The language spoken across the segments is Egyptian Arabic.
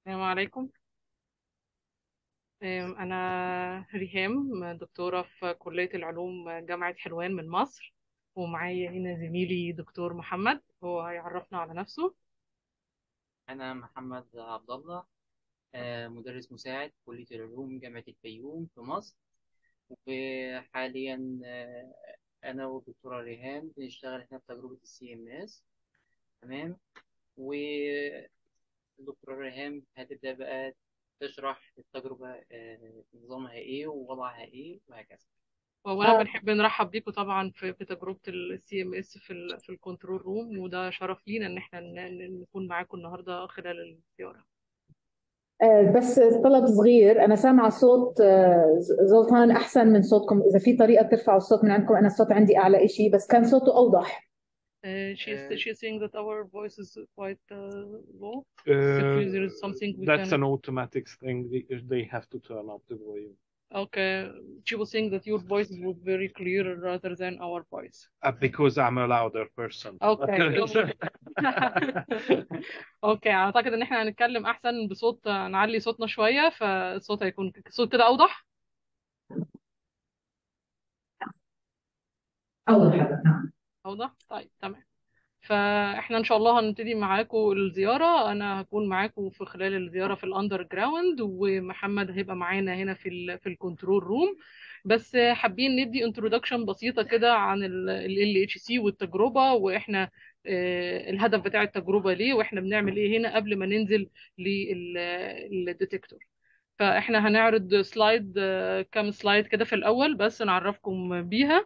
السلام عليكم أم، أنا ريهام دكتورة في كلية العلوم جامعة حلوان من مصر ومعايا هنا زميلي دكتور محمد هو هيعرفنا على نفسه أنا محمد عبد الله آه، مدرس مساعد في كلية العلوم جامعة الفيوم في مصر وحاليا آه، أنا والدكتورة ريهام بنشتغل هنا في تجربة السي ام اس تمام والدكتورة ريهام هتبدأ بقى تشرح التجربة آه، نظامها إيه ووضعها إيه وهكذا وأولا آه، بنحب نرحب بيكم طبعا في في تجربة السي ام اس في ال في الكنترول روم وده شرف لينا إن احنا ن- ن- نكون معاكم النهاردة خلال الزيارة آه، بس طلب صغير أنا سامعة صوت آه، ز- زلطان أحسن من صوتكم إذا في طريقة ترفعوا الصوت من عندكم أنا الصوت عندي أعلى إشي بس كان صوته أوضح Uh, she's آه، she's saying that our voice is quite uh, low. If Uh, there is something we that's can an automatic thing. They, they have to turn up the volume. Okay, she was saying that your voice was very clear rather than our voice. Uh, because I'm a louder person. Okay. اوكي اعتقد ان احنا هنتكلم احسن بصوت نعلي صوتنا شوية فالصوت هيكون الصوت كده اوضح أوضح هذا نعم اوضح طيب تمام فاحنا ان شاء الله هنبتدي معاكم الزيارة انا هكون معاكم في خلال الزيارة في الاندر جراوند ومحمد هيبقى معانا هنا في ال في الكنترول روم بس حابين ندي انترودكشن بسيطة كده عن ال اتش سي والتجربة واحنا آه، الهدف بتاع التجربة ليه واحنا بنعمل ايه هنا قبل ما ننزل للديتكتور فاحنا هنعرض سلايد آه، كام سلايد كده في الاول بس نعرفكم بيها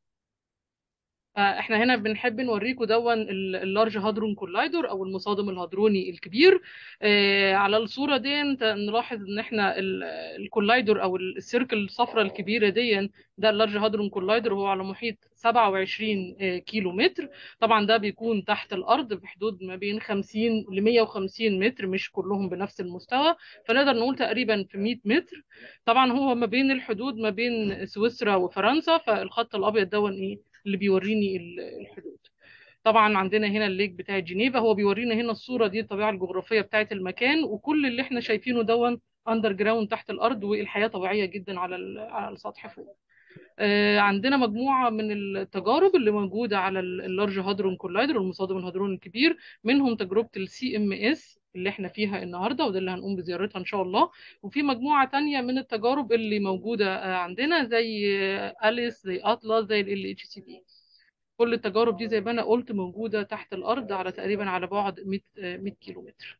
احنا هنا بنحب نوريكم دون اللارج هادرون كولايدر او المصادم الهادروني الكبير آه، على الصوره دي انت نلاحظ ان احنا ال- الكولايدر او السيركل الصفراء الكبيره دي ده اللارج هادرون كولايدر هو على محيط 27 آه، كيلو متر طبعا ده بيكون تحت الارض بحدود ما بين 50 ل 150 متر مش كلهم بنفس المستوى فنقدر نقول تقريبا في 100 متر طبعا هو ما بين الحدود ما بين سويسرا وفرنسا فالخط الابيض دون ايه اللي بيوريني ال- الحدود طبعا عندنا هنا الليك بتاع جنيفا هو بيورينا هنا الصورة دي الطبيعة الجغرافية بتاعت المكان وكل اللي احنا شايفينه دون اندر جراوند تحت الارض والحياة طبيعية جدا على ال- على السطح فوق آه، عندنا مجموعة من التجارب اللي موجودة على اللارج هادرون كولايدر المصادم الهادرون الكبير منهم تجربة السي ام اس اللي احنا فيها النهارده وده اللي هنقوم بزيارتها ان شاء الله وفي مجموعة تانية من التجارب اللي موجودة آه، عندنا زي آه، أليس زي أطلس زي ال اتش سي بي كل التجارب دي زي ما انا قلت موجودة تحت الأرض على تقريبا على بعد 100 آه، 100 كيلو متر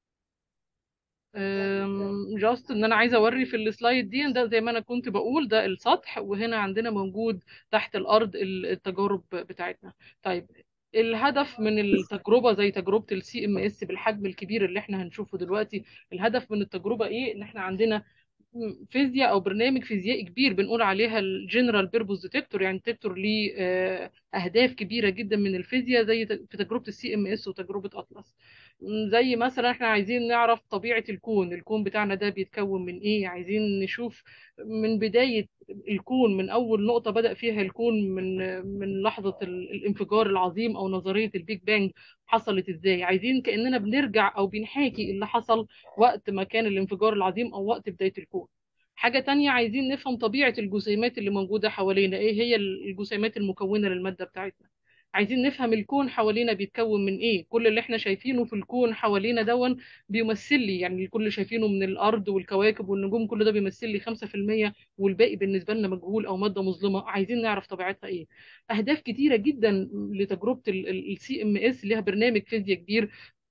جاست ان انا عايزه اوري في السلايد دي ده زي ما انا كنت بقول ده السطح وهنا عندنا موجود تحت الارض ال- التجارب بتاعتنا طيب الهدف من التجربه زي تجربه السي ام اس بالحجم الكبير اللي احنا هنشوفه دلوقتي الهدف من التجربه ايه ان احنا عندنا فيزياء او برنامج فيزيائي كبير بنقول عليها الجنرال بيربوز ديتكتور يعني ديتكتور ليه آه، اهداف كبيره جدا من الفيزياء زي ت- في تجربه السي ام اس وتجربه اطلس م، زي مثلا احنا عايزين نعرف طبيعه الكون الكون بتاعنا ده بيتكون من ايه عايزين نشوف من بدايه الكون من اول نقطه بدأ فيها الكون من من لحظه ال- الانفجار العظيم او نظريه البيج بانج حصلت ازاي عايزين كأننا بنرجع او بنحاكي اللي حصل وقت ما كان الانفجار العظيم او وقت بداية الكون حاجة تانية عايزين نفهم طبيعة الجسيمات اللي موجودة حوالينا ايه هي الجسيمات المكونة للمادة بتاعتنا عايزين نفهم الكون حوالينا بيتكون من ايه كل اللي احنا شايفينه في الكون حوالينا دون بيمثل لي يعني كل اللي شايفينه من الارض والكواكب والنجوم كل ده بيمثل لي 5% والباقي بالنسبة لنا مجهول او مادة مظلمة عايزين نعرف طبيعتها ايه اهداف كتيرة جدا لتجربة السي ام اس ليها برنامج فيزياء كبير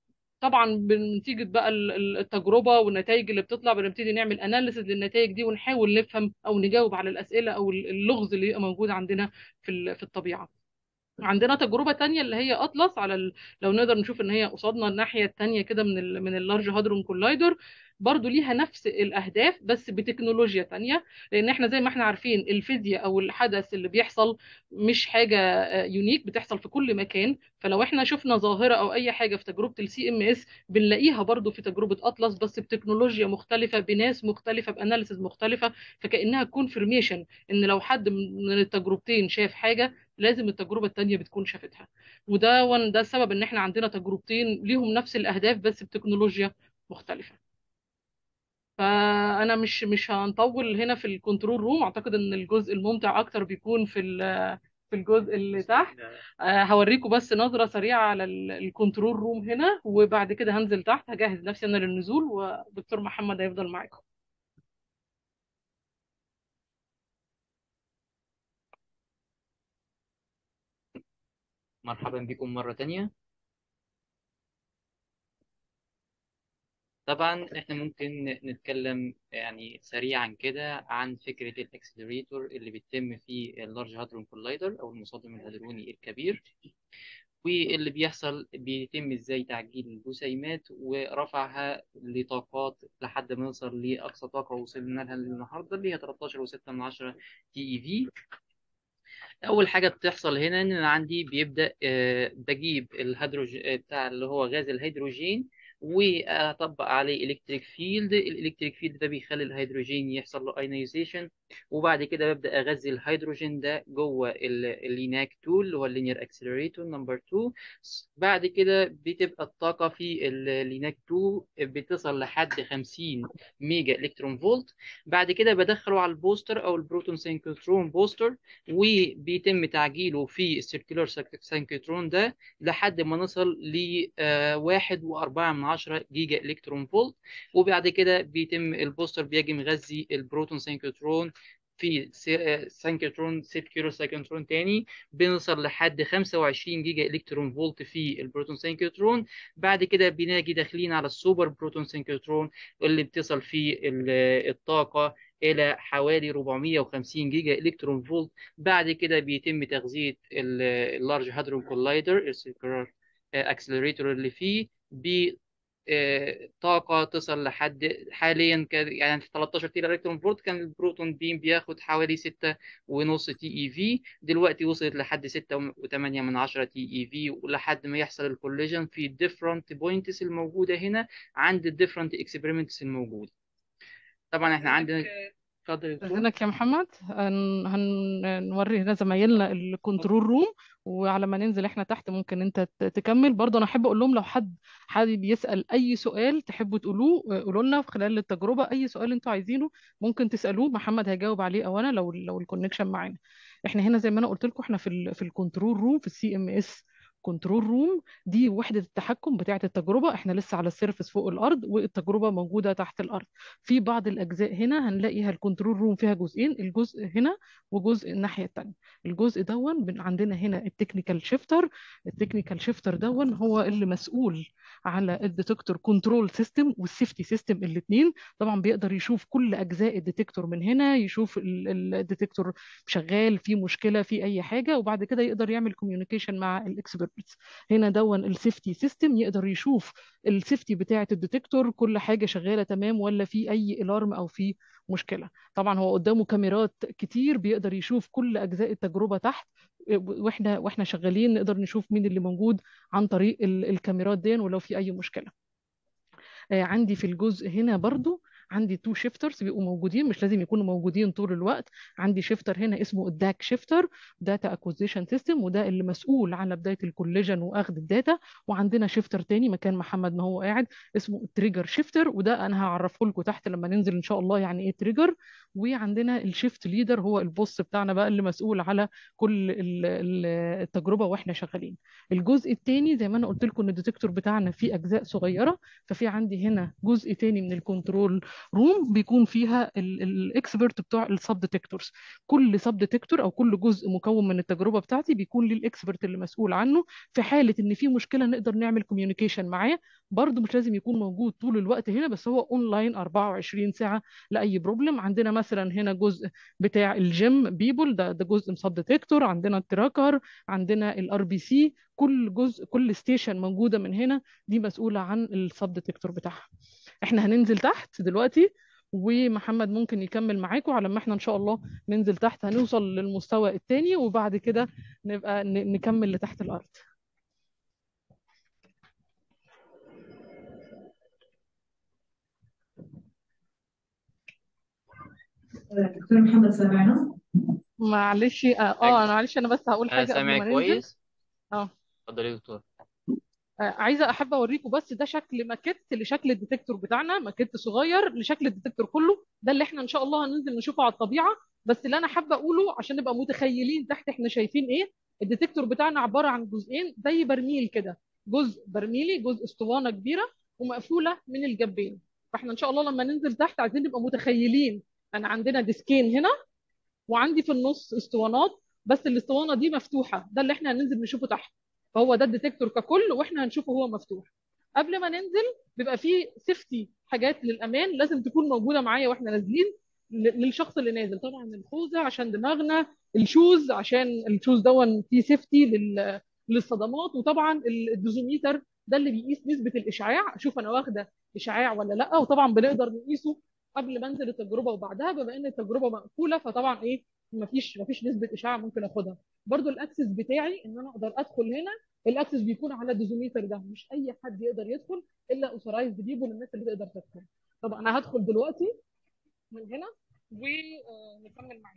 طبعا بنتيجة بقى ال- ال- التجربة والنتائج اللي بتطلع بنبتدي نعمل اناليسز للنتائج دي ونحاول نفهم او نجاوب على الاسئلة او اللغز اللي يبقى موجود عندنا في ال- في الطبيعة عندنا تجربة تانية اللي هي أطلس على ال... لو نقدر نشوف إن هي قصادنا الناحية التانية كده من ال... من اللارج هادرون كولايدر برضو ليها نفس الأهداف بس بتكنولوجيا تانية لأن احنا زي ما احنا عارفين الفيزياء أو الحدث اللي بيحصل مش حاجة يونيك بتحصل في كل مكان فلو احنا شفنا ظاهرة أو أي حاجة في تجربة السي ام اس بنلاقيها برضو في تجربة أطلس بس بتكنولوجيا مختلفة بناس مختلفة بأناليسز مختلفة فكأنها كونفirmation إن لو حد من التجربتين شاف حاجة لازم التجربة التانية بتكون شافتها وده وان ده السبب ان احنا عندنا تجربتين ليهم نفس الاهداف بس بتكنولوجيا مختلفة فانا مش مش هنطول هنا في الكنترول روم اعتقد ان الجزء الممتع اكتر بيكون في ال- في الجزء اللي تحت آه، هوريكم بس نظرة سريعة على ال- الكنترول روم هنا وبعد كده هنزل تحت هجهز نفسي انا للنزول ودكتور محمد هيفضل معاكم مرحبا بكم مرة تانية طبعا احنا ممكن نتكلم يعني سريعا كده عن فكرة الاكسلريتور اللي بيتم في اللارج هادرون كولايدر او المصادم الهادروني الكبير واللي بيحصل بيتم ازاي تعجيل الجسيمات ورفعها لطاقات لحد ما نوصل لاقصى طاقة وصلنا لها النهارده اللي هي 13.6 تي اي في اول حاجه بتحصل هنا ان انا عندي بيبدا آه، بجيب الهيدروجين بتاع اللي هو غاز الهيدروجين واطبق عليه الكتريك فيلد الالكتريك فيلد ده بيخلي الهيدروجين يحصل له ايونيزيشن وبعد كده ببدا اغذي الهيدروجين ده جوه الليناك تول اللي هو اللينير اكسلريتور نمبر 2 بعد كده بتبقى الطاقه في الليناك 2 بتصل لحد 50 ميجا الكترون فولت بعد كده بدخله على البوستر او البروتون سينكروترون بوستر وبيتم تعجيله في السيركولار سينكروترون ده لحد ما نصل ل واحد وأربعة من عشرة جيجا إلكترون فولت وبعد كده بيتم البوستر بيجي مغذي البروتون سينكروترون في سينكروترون سيركولار سينكروترون تاني بنوصل لحد 25 جيجا إلكترون فولت في البروتون سينكروترون بعد كده بنجي داخلين على السوبر بروتون سينكروترون اللي بتصل فيه الطاقة إلى حوالي 450 جيجا إلكترون فولت بعد كده بيتم تغذية اللارج هادرون كولايدر السيركولار اكسلريتور اللي فيه بطاقة تصل لحد حاليا كان يعني في 13 تيرا الكترون فولت كان البروتون بيم بياخد حوالي 6 ونص تي اي في دلوقتي وصلت لحد 6 و8 من 10 تي اي في ولحد ما يحصل الكوليجن في الديفرنت بوينتس الموجودة هنا عند الديفرنت اكسبيرمنتس الموجودة طبعا احنا عندنا اتفضل يا دكتور هناك يا محمد هن... هنوري هنا زمايلنا الكنترول روم وعلى ما ننزل احنا تحت ممكن انت ت- تكمل برضه انا احب اقول لهم لو حد حابب يسأل اي سؤال تحبوا تقولوه قولوا لنا في خلال التجربة اي سؤال انتوا عايزينه ممكن تسألوه محمد هيجاوب عليه او انا لو لو الكونكشن معانا احنا هنا زي ما انا قلت لكم احنا في ال... في الكنترول روم في السي ام اس كنترول روم دي وحدة التحكم بتاعة التجربة احنا لسه على السيرفس فوق الأرض والتجربة موجودة تحت الأرض في بعض الأجزاء هنا هنلاقيها الكنترول روم فيها جزئين الجزء هنا وجزء الناحية التانية الجزء دون بن- عندنا هنا التكنيكال شيفتر التكنيكال شيفتر دون هو اللي مسؤول على الديتكتور كنترول سيستم والسيفتي سيستم الاثنين طبعا بيقدر يشوف كل أجزاء الديتكتور من هنا يشوف الديتكتور شغال في مشكلة في أي حاجة وبعد كده يقدر يعمل كوميونيكيشن مع الاكسبيرتس هنا دون السيفتي سيستم يقدر يشوف السيفتي بتاعة الديتكتور كل حاجة شغالة تمام ولا في أي الارم أو في مشكلة طبعا هو قدامه كاميرات كتير بيقدر يشوف كل أجزاء التجربة تحت واحنا واحنا شغالين نقدر نشوف مين اللي موجود عن طريق ال- الكاميرات دي ولو في أي مشكلة آه، عندي في الجزء هنا برضو عندي تو شيفترز بيبقوا موجودين مش لازم يكونوا موجودين طول الوقت عندي شيفتر هنا اسمه الداك شيفتر داتا اكوزيشن سيستم وده اللي مسؤول على بدايه الكوليجن واخذ الداتا وعندنا شيفتر تاني مكان محمد ما هو قاعد اسمه التريجر شيفتر وده انا هعرفه لكم تحت لما ننزل ان شاء الله يعني ايه تريجر وعندنا الشيفت ليدر هو البوس بتاعنا بقى اللي مسؤول على كل ال- ال- التجربه واحنا شغالين الجزء الثاني زي ما انا قلت لكم ان الديتكتور بتاعنا فيه اجزاء صغيره ففي عندي هنا جزء تاني من الكنترول روم بيكون فيها الاكسبرت بتوع السب ديتكتورز كل سب ديتكتور او كل جزء مكون من التجربه بتاعتي بيكون ليه الاكسبرت اللي مسؤول عنه في حاله ان في مشكله نقدر نعمل كوميونيكيشن معاه برضه مش لازم يكون موجود طول الوقت هنا بس هو اونلاين 24 ساعه لاي بروبلم عندنا مثلا هنا جزء بتاع الجيم بيبل ده ده جزء سب ديتكتور عندنا التراكر عندنا الار بي سي كل جزء كل ستيشن موجوده من هنا دي مسؤوله عن السب ديتكتور بتاعها احنا هننزل تحت دلوقتي ومحمد ممكن يكمل معاكم على ما احنا ان شاء الله ننزل تحت هنوصل للمستوى الثاني وبعد كده نبقى ن- نكمل لتحت الارض دكتور محمد سامعنا معلش اه, آه انا معلش انا بس هقول أنا حاجه قبل سامعك ما ننزل كويس اه اتفضل يا دكتور آه، عايزه احب اوريكم بس ده شكل ماكيت لشكل الديتكتور بتاعنا ماكيت صغير لشكل الديتكتور كله ده اللي احنا ان شاء الله هننزل نشوفه على الطبيعه بس اللي انا حابه اقوله عشان نبقى متخيلين تحت احنا شايفين ايه الديتكتور بتاعنا عباره عن جزئين زي برميل كده جزء برميلي جزء اسطوانه كبيره ومقفوله من الجنبين فاحنا ان شاء الله لما ننزل تحت عايزين نبقى متخيلين انا عندنا ديسكين هنا وعندي في النص اسطوانات بس الاسطوانه دي مفتوحه ده اللي احنا هننزل نشوفه تحت فهو ده الديتكتور ككل واحنا هنشوفه هو مفتوح قبل ما ننزل بيبقى فيه سيفتي حاجات للامان لازم تكون موجوده معايا واحنا نازلين ل- للشخص اللي نازل طبعا الخوذه عشان دماغنا الشوز عشان الشوز دون فيه سيفتي لل للصدمات وطبعا ال- الدوزوميتر ده اللي بيقيس نسبه الاشعاع اشوف انا واخده اشعاع ولا لا وطبعا بنقدر نقيسه قبل ما انزل التجربه وبعدها بما ان التجربه مقفوله فطبعا ايه مفيش مفيش نسبه اشعاع ممكن اخدها برضو الاكسس بتاعي ان انا اقدر ادخل هنا الاكسس بيكون على الدوزوميتر ده مش اي حد يقدر يدخل الا اوثرايزد بيبول الناس اللي تقدر تدخل طب انا هدخل دلوقتي من هنا ونكمل معاك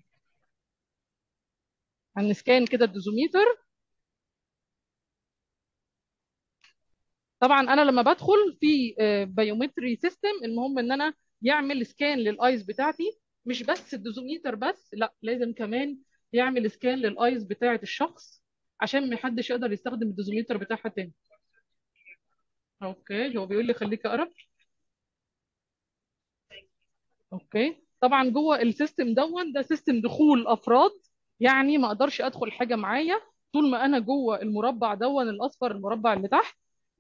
هنسكان كده الدوزوميتر طبعا انا لما بدخل في بايومتري سيستم المهم ان انا يعمل سكان للايز بتاعتي مش بس الدوزوميتر بس لا لازم كمان يعمل سكان للايز بتاعت الشخص عشان ما حدش يقدر يستخدم الدوزوميتر بتاعها تاني اوكي هو بيقول لي خليك اقرب اوكي طبعا جوه السيستم دون ده سيستم دخول افراد يعني ما اقدرش ادخل حاجه معايا طول ما انا جوه المربع دون الاصفر المربع اللي تحت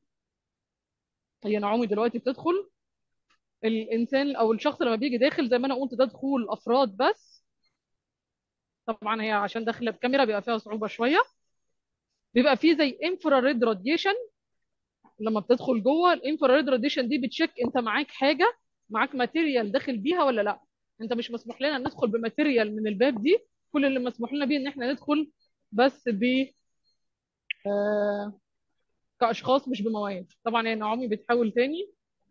هي نعومي دلوقتي بتدخل الانسان او الشخص لما بيجي داخل زي ما انا قلت ده دخول افراد بس طبعا هي عشان داخله بكاميرا بيبقى فيها صعوبه شويه بيبقى فيه زي انفراريد راديشن لما بتدخل جوه الانفراريد راديشن دي بتشيك انت معاك حاجه معاك ماتيريال داخل بيها ولا لا انت مش مسموح لنا ندخل بماتيريال من الباب دي كل اللي مسموح لنا بيه ان احنا ندخل بس ب آه كاشخاص مش بمواد طبعا هي نعومي بتحاول تاني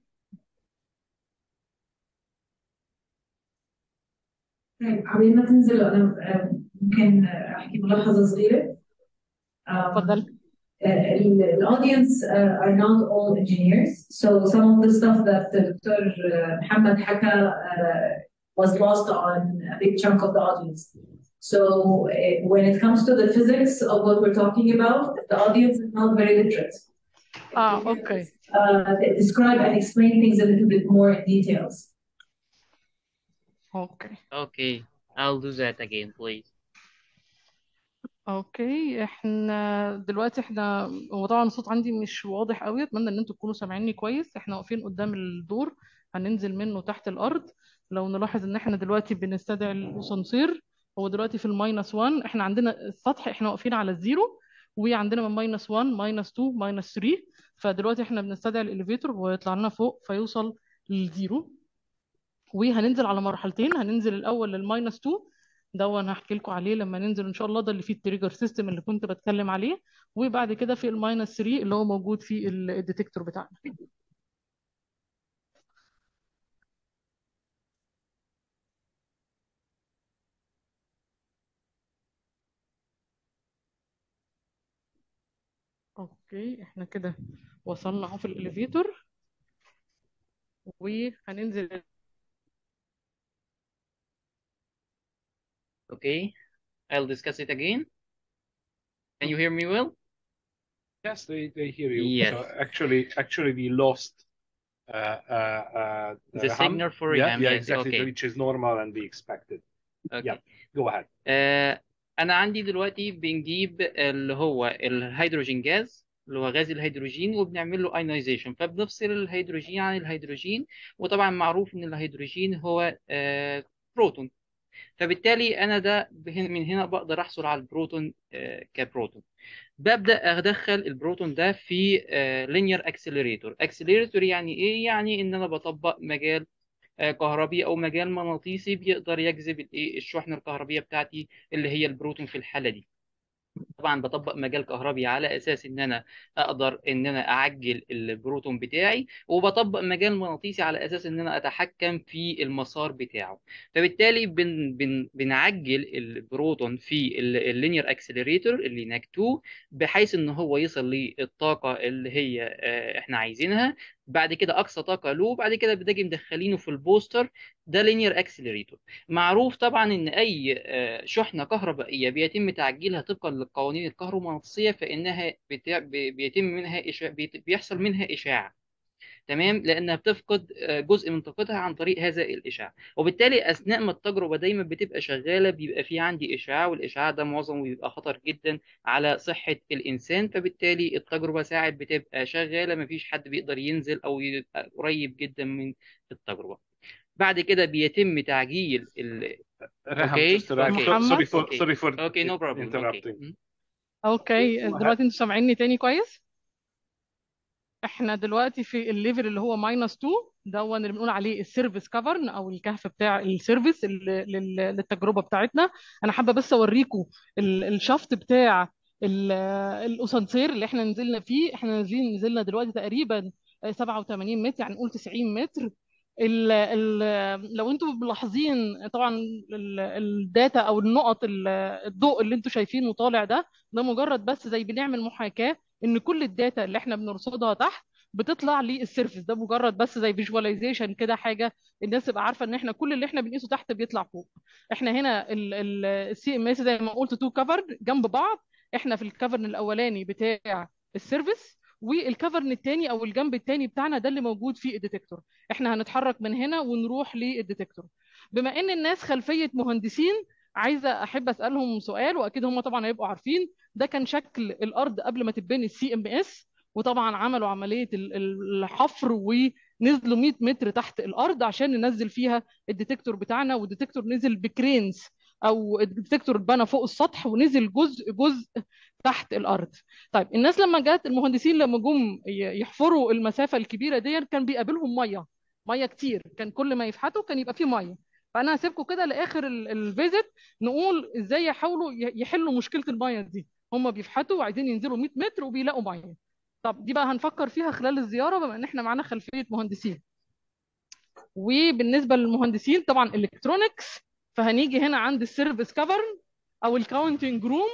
طيب قبل ما تنزل انا آه، ممكن آه، احكي ملاحظه صغيره اتفضل الاودينس are not all engineers so some of the stuff that Dr. Muhammad حكى uh, was lost on a big chunk of the audience so uh, when it comes to the physics of what we're talking about the audience is not very literate اه اوكي uh, describe and explain things a little bit more in details اوكي Okay, I'll do that again, please. اوكي احنا دلوقتي احنا هو طبعا الصوت عندي مش واضح قوي اتمنى ان انتوا تكونوا سامعيني كويس احنا واقفين قدام الدور هننزل منه تحت الارض لو نلاحظ ان احنا دلوقتي بنستدعي الاسانسير هو دلوقتي في الماينس 1 احنا عندنا السطح احنا واقفين على الزيرو وعندنا من ماينس 1 ماينس 2 ماينس 3 فدلوقتي احنا بنستدعي الاليفيتور ويطلع لنا فوق فيوصل للزيرو وهننزل على مرحلتين هننزل الاول للماينس 2 ده انا هحكي لكم عليه لما ننزل ان شاء الله ده اللي فيه التريجر سيستم اللي كنت بتكلم عليه وبعد كده في الماينس 3 اللي هو موجود في ال- الديتكتور بتاعنا اوكي احنا كده وصلنا اهو في الاليفيتور وهننزل Okay, I'll discuss it again. Can you hear me well? Yes, they, they hear you. Yes. So actually, actually, we lost uh, uh, uh, The Ham. signal for Yeah, Ham, yeah, yes, exactly, okay. which is normal and we expected. Okay. Yeah. Go ahead. آه أنا عندي دلوقتي بنجيب اللي هو الهيدروجين جاز اللي هو غاز الهيدروجين وبنعمل له ايونيزيشن فبنفصل الهيدروجين عن الهيدروجين وطبعا معروف ان الهيدروجين هو آه بروتون فبالتالي انا ده بهن- من هنا بقدر احصل على البروتون آه كبروتون ببدا ادخل البروتون ده في لينير اكسلريتور اكسلريتور يعني ايه يعني ان انا بطبق مجال آه، كهربي او مجال مغناطيسي بيقدر يجذب الايه الشحنه الكهربيه بتاعتي اللي هي البروتون في الحاله دي طبعا بطبق مجال كهربي على اساس ان انا اقدر ان انا اعجل البروتون بتاعي وبطبق مجال مغناطيسي على اساس ان انا اتحكم في المسار بتاعه فبالتالي بن بن بنعجل البروتون في اللينير اكسلريتور اللي ناك 2 بحيث ان هو يصل للطاقه اللي هي آه، احنا عايزينها بعد كده اقصى طاقه له بعد كده بنجي مدخلينه في البوستر ده لينير اكسلريتور معروف طبعا ان اي آه، شحنه كهربائيه بيتم تعجيلها طبقا للقوانين الكهرومغناطيسيه فانها بتع- بي- بيتم منها إشاع بيت- بيحصل منها اشعاع تمام لانها بتفقد آه، جزء من طاقتها عن طريق هذا الاشعاع وبالتالي اثناء ما التجربه دايما بتبقى شغاله بيبقى في عندي اشعاع والاشعاع ده معظمه بيبقى خطر جدا على صحه الانسان فبالتالي التجربه ساعات بتبقى شغاله مفيش حد بيقدر ينزل او يبقى قريب جدا من التجربه بعد كده بيتم تعجيل ال... Reham, اوكي just to- اوكي محمد؟ sorry for اوكي sorry for اوكي نو بروبلم interrupting. اوكي اوكي وه- دلوقتي انتوا سامعيني تاني كويس احنا دلوقتي في الليفل اللي هو ماينس 2 ده هو اللي بنقول عليه السيرفيس كفرن او الكهف بتاع السيرفيس ال- لل- للتجربه بتاعتنا انا حابه بس اوريكم ال- الشفط بتاع ال- الاسانسير اللي احنا نزلنا فيه احنا نازلين نزلنا دلوقتي تقريبا 87 متر يعني نقول 90 متر ال ال لو انتم ملاحظين طبعا ال- الداتا او النقط ال- الضوء اللي انتم شايفينه طالع ده ده مجرد بس زي بنعمل محاكاه ان كل الداتا اللي احنا بنرصدها تحت بتطلع للسيرفيس ده مجرد بس زي فيجواليزيشن كده حاجه الناس تبقى عارفه ان احنا كل اللي احنا بنقيسه تحت بيطلع فوق احنا هنا السي ام اس زي ما قلت تو كفرن جنب بعض احنا في الكفرن الاولاني بتاع السيرفيس والكفرن الثاني او الجنب الثاني بتاعنا ده اللي موجود فيه الديتكتور احنا هنتحرك من هنا ونروح للديتكتور بما ان الناس خلفيه مهندسين عايزه احب اسالهم سؤال واكيد هم طبعا هيبقوا عارفين ده كان شكل الارض قبل ما تتبني السي ام اس وطبعا عملوا عمليه ال- ال- الحفر ونزلوا 100 متر تحت الارض عشان ننزل فيها الديتكتور بتاعنا والديتكتور نزل بكرينز او الديتكتور اتبنى فوق السطح ونزل جزء جزء تحت الارض طيب الناس لما جت المهندسين لما جم ي- يحفروا المسافه الكبيره دي كان بيقابلهم ميه ميه كتير كان كل ما يفحتوا كان يبقى فيه ميه فانا هسيبكم كده لاخر ال- الفيزيت نقول ازاي يحاولوا ي- يحلوا مشكله الميه دي هم بيفحتوا وعايزين ينزلوا 100 متر وبيلاقوا ميه طب دي بقى هنفكر فيها خلال الزياره بما ان احنا معانا خلفيه مهندسين وبالنسبه للمهندسين طبعا الكترونكس فهنيجي هنا عند السيرفيس كفرن او الكاونتنج روم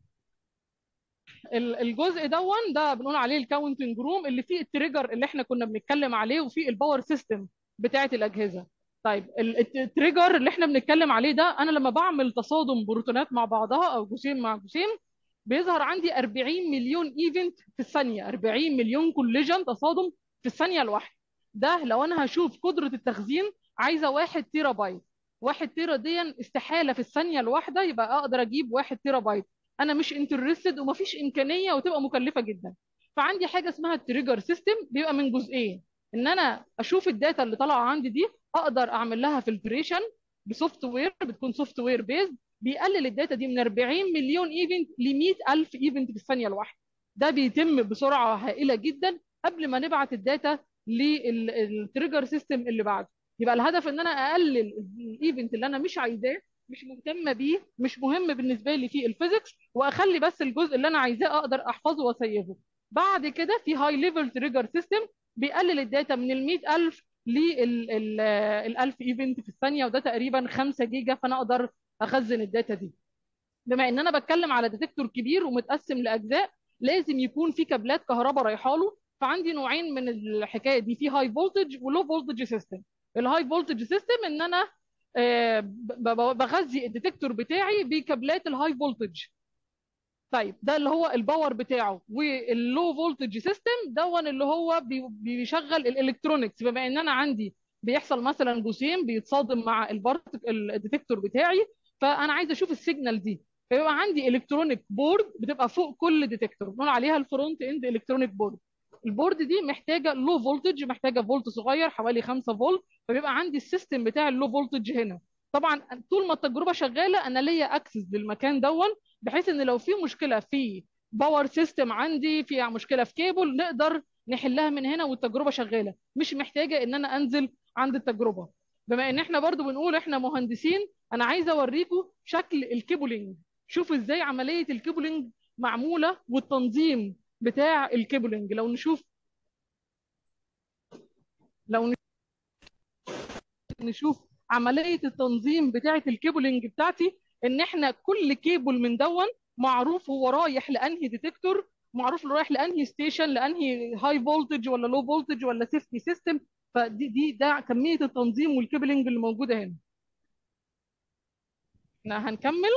ال- الجزء دون ده بنقول عليه الكاونتنج روم اللي فيه التريجر اللي احنا كنا بنتكلم عليه وفيه الباور سيستم بتاعه الاجهزه طيب ال- الت- التريجر اللي احنا بنتكلم عليه ده انا لما بعمل تصادم بروتونات مع بعضها او جسيم مع جسيم بيظهر عندي 40 مليون ايفنت في الثانيه 40 مليون كوليجن تصادم في الثانيه الواحده ده لو انا هشوف قدره التخزين عايزه 1 تيرا بايت 1 تيرا دي استحاله في الثانيه الواحده يبقى اقدر اجيب 1 تيرا بايت انا مش انترستد ومفيش امكانيه وتبقى مكلفه جدا فعندي حاجه اسمها التريجر سيستم بيبقى من جزئين ان انا اشوف الداتا اللي طالعه عندي دي اقدر اعمل لها فلتريشن بسوفت وير بتكون سوفت وير بيز بيقلل الداتا دي من 40 مليون ايفنت ل 100000 ايفنت في الثانيه الواحده ده بيتم بسرعه هائله جدا قبل ما نبعت الداتا للتريجر سيستم اللي بعده يبقى الهدف ان انا اقلل الايفنت اللي انا مش عايزاه مش مهتمه بيه مش مهم بالنسبه لي في الفيزيكس واخلي بس الجزء اللي انا عايزاه اقدر احفظه واسيفه بعد كده في هاي ليفل تريجر سيستم بيقلل الداتا من ال 100000 لل 1000 ايفنت في الثانيه وده تقريبا 5 جيجا فانا اقدر اخزن الداتا دي بما ان انا بتكلم على ديتكتور كبير ومتقسم لاجزاء لازم يكون في كابلات كهرباء رايحه له فعندي نوعين من الحكايه دي في هاي فولتج ولو فولتج سيستم الهاي فولتج سيستم ان انا آه، ب- ب- بغذي الديتكتور بتاعي بكابلات الهاي فولتج طيب ده اللي هو الباور بتاعه واللو فولتج سيستم دون اللي هو بي- بيشغل الالكترونكس بما ان انا عندي بيحصل مثلا جسيم بيتصادم مع البارت الديتكتور بتاعي فانا عايزه اشوف السيجنال دي فيبقى عندي الكترونيك بورد بتبقى فوق كل ديتكتور بنقول عليها الفرونت اند الكترونيك بورد البورد دي محتاجه لو فولتج محتاجه فولت صغير حوالي 5 فولت فبيبقى عندي السيستم بتاع اللو فولتج هنا طبعا طول ما التجربه شغاله انا ليا اكسس للمكان دون بحيث ان لو في مشكله في باور سيستم عندي في مشكله في كيبل نقدر نحلها من هنا والتجربه شغاله مش محتاجه ان انا انزل عند التجربه بما ان احنا برضو بنقول احنا مهندسين انا عايزه اوريكم شكل الكيبلينج شوفوا ازاي عمليه الكيبلينج معموله والتنظيم بتاع الكيبلنج لو نشوف لو نشوف عمليه التنظيم بتاعه الكيبلنج بتاعتي ان احنا كل كيبل من دون معروف هو رايح لانهي ديتكتور معروف رايح لانهي ستيشن لانهي هاي فولتج ولا لو فولتج ولا سيفتي سيستم فدي دي ده كميه التنظيم والكيبلنج اللي موجوده هنا احنا هنكمل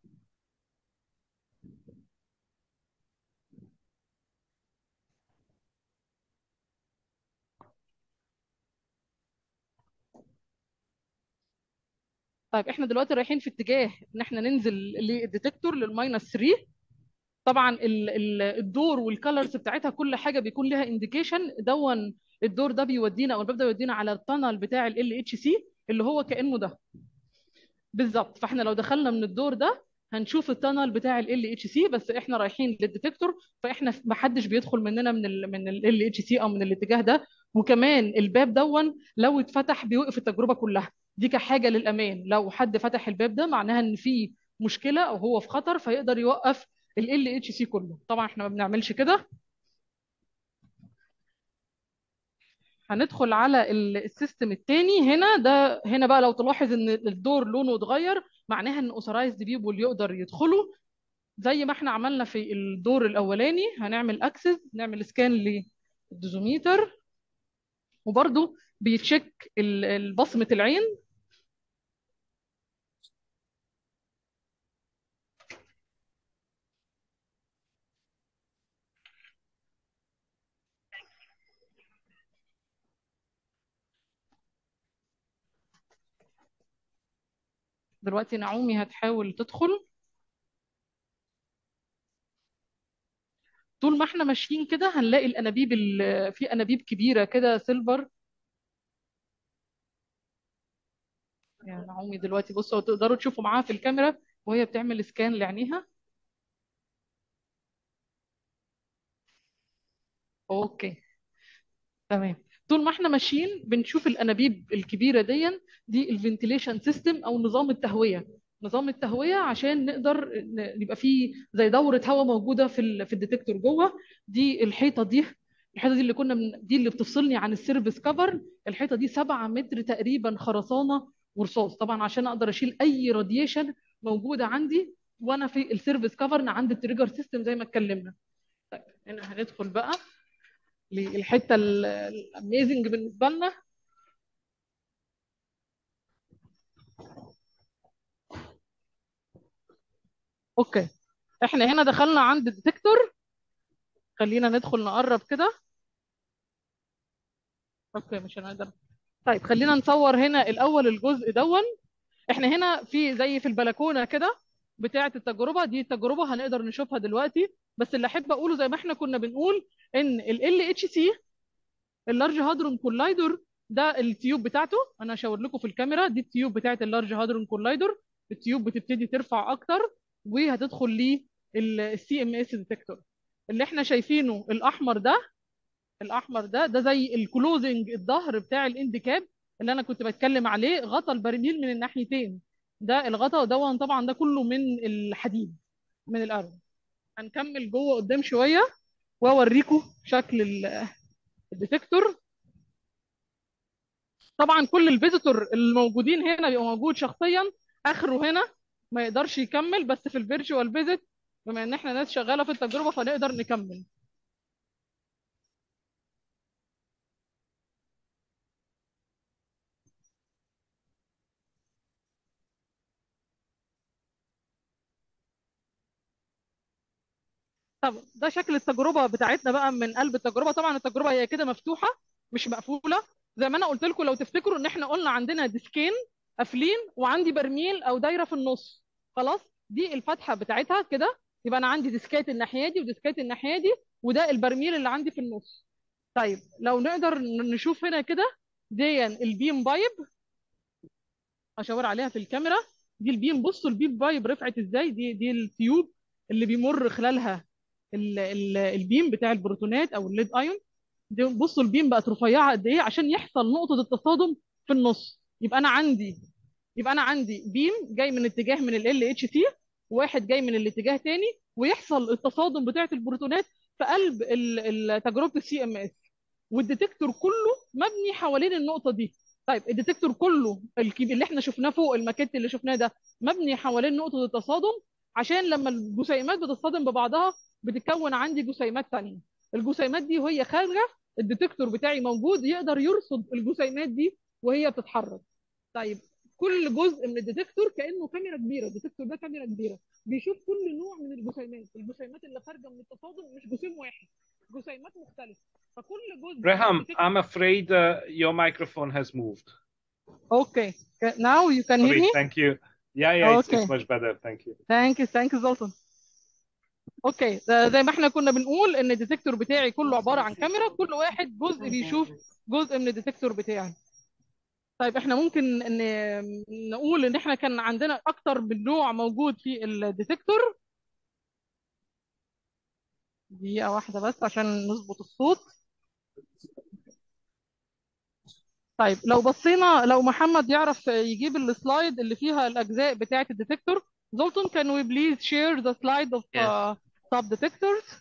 طيب احنا دلوقتي رايحين في اتجاه ان احنا ننزل للديتكتور للماينس 3 طبعا ال- ال- الدور والكالرز بتاعتها كل حاجه بيكون لها انديكيشن دون الدور ده بيودينا او الباب ده بيودينا على التانل بتاع ال اتش سي اللي هو كانه ده بالظبط فاحنا لو دخلنا من الدور ده هنشوف التانل بتاع ال اتش سي بس احنا رايحين للديتكتور فاحنا ما حدش بيدخل مننا من ال من ال اتش سي او من الاتجاه ده وكمان الباب دون لو اتفتح بيوقف التجربه كلها دي كحاجه للامان لو حد فتح الباب ده معناها ان في مشكله او هو في خطر فيقدر يوقف ال اتش سي كله طبعا احنا ما بنعملش كده هندخل على ال- السيستم التاني هنا ده هنا بقى لو تلاحظ ان الدور لونه اتغير معناها ان اوثرايزد بيبول يقدر يدخلوا زي ما احنا عملنا في الدور الاولاني هنعمل اكسس نعمل سكان للدوزوميتر وبرده بيتشيك ال- ال- بصمة العين دلوقتي نعومي هتحاول تدخل طول ما احنا ماشيين كده هنلاقي الانابيب ال- في انابيب كبيره كده سيلفر يعني نعومي دلوقتي بصوا تقدروا تشوفوا معاها في الكاميرا وهي بتعمل سكان لعينيها اوكي تمام طول ما احنا ماشيين بنشوف الانابيب الكبيره دي دي الفنتيليشن سيستم او نظام التهويه نظام التهويه عشان نقدر ن- يبقى في زي دوره هواء موجوده في ال- في الديتكتور جوه دي الحيطه دي الحيطه دي اللي كنا من دي اللي بتفصلني عن السيرفيس كفر الحيطه دي 7 متر تقريبا خرسانه ورصاص طبعا عشان اقدر اشيل اي راديشن موجوده عندي وانا في السيرفيس كفر عند التريجر سيستم زي ما اتكلمنا طيب هنا هندخل بقى للحته الاميزنج بالنسبه لنا اوكي احنا هنا دخلنا عند الديتكتور خلينا ندخل نقرب كده اوكي مش هنقدر طيب خلينا نصور هنا الاول الجزء دون احنا هنا في زي في البلكونه كده بتاعه التجربه دي التجربه هنقدر نشوفها دلوقتي بس اللي احب اقوله زي ما احنا كنا بنقول ان ال اتش سي اللارج هادرون كولايدر ده التيوب بتاعته انا هشاور لكم في الكاميرا دي التيوب بتاعه اللارج هادرون كولايدر التيوب بتبتدي ترفع اكتر وهتدخل ليه السي ام اس ديتكتور اللي احنا شايفينه الاحمر ده الاحمر ده ده زي الكلوزنج الظهر بتاع الاند كاب اللي انا كنت بتكلم عليه غطى البرميل من الناحيتين ده الغطا ده طبعا ده كله من الحديد من الارض هنكمل جوه قدام شويه واوريكم شكل ال- الديتكتور طبعا كل الفيزيتور الموجودين هنا بيبقى موجود شخصيا اخره هنا ما يقدرش يكمل بس في الفيرتشوال فيزيت بما ان احنا ناس شغاله في التجربه فنقدر نكمل طب ده شكل التجربه بتاعتنا بقى من قلب التجربه طبعا التجربه هي كده مفتوحه مش مقفوله زي ما انا قلت لكم لو تفتكروا ان احنا قلنا عندنا ديسكين قافلين وعندي برميل او دايره في النص خلاص دي الفتحه بتاعتها كده يبقى انا عندي ديسكات الناحيه دي وديسكات الناحيه دي وده البرميل اللي عندي في النص طيب لو نقدر نشوف هنا كده دي البيم بايب اشاور عليها في الكاميرا دي البيم بصوا البيم بايب رفعت ازاي دي دي التيوب اللي بيمر خلالها ال- ال- البيم بتاع البروتونات او الليد ايون دي بصوا البيم بقت رفيعه قد ايه عشان يحصل نقطه التصادم في النص يبقى انا عندي يبقى انا عندي بيم جاي من اتجاه من ال اتش تي وواحد جاي من الاتجاه تاني ويحصل التصادم بتاعه البروتونات في قلب ال- ال- تجربه السي ام اس والديتكتور كله مبني حوالين النقطه دي طيب الديتكتور كله الكيب اللي احنا شفناه فوق الماكيت اللي شفناه ده مبني حوالين نقطه التصادم عشان لما الجسيمات بتصطدم ببعضها بتتكون عندي جسيمات تانية الجسيمات دي وهي خارجه الديتكتور بتاعي موجود يقدر يرصد الجسيمات دي وهي بتتحرك طيب كل جزء من الديتكتور كانه كاميرا كبيره الديتكتور ده كاميرا كبيره بيشوف كل نوع من الجسيمات الجسيمات اللي خارجه من التصادم مش جسيم واحد جسيمات مختلفه فكل جزء من Reham, الديتكتور I'm afraid uh, your microphone has moved. اوكي now you can hear Sorry, me thank you. Yeah, yeah, it's, it's Okay. much better. Thank you. ثانك يو ثانك يو زلطن اوكي ده زي ما احنا كنا بنقول ان الديتكتور بتاعي كله عباره عن كاميرا كل واحد جزء بيشوف جزء من الديتكتور بتاعي طيب احنا ممكن ان نقول ان احنا كان عندنا اكتر من نوع موجود في الديتكتور دقيقة واحدة بس عشان نظبط الصوت طيب لو بصينا لو محمد يعرف يجيب السلايد اللي فيها الأجزاء بتاعة الديتكتور زولتون can we please share the slide of uh, sub detectors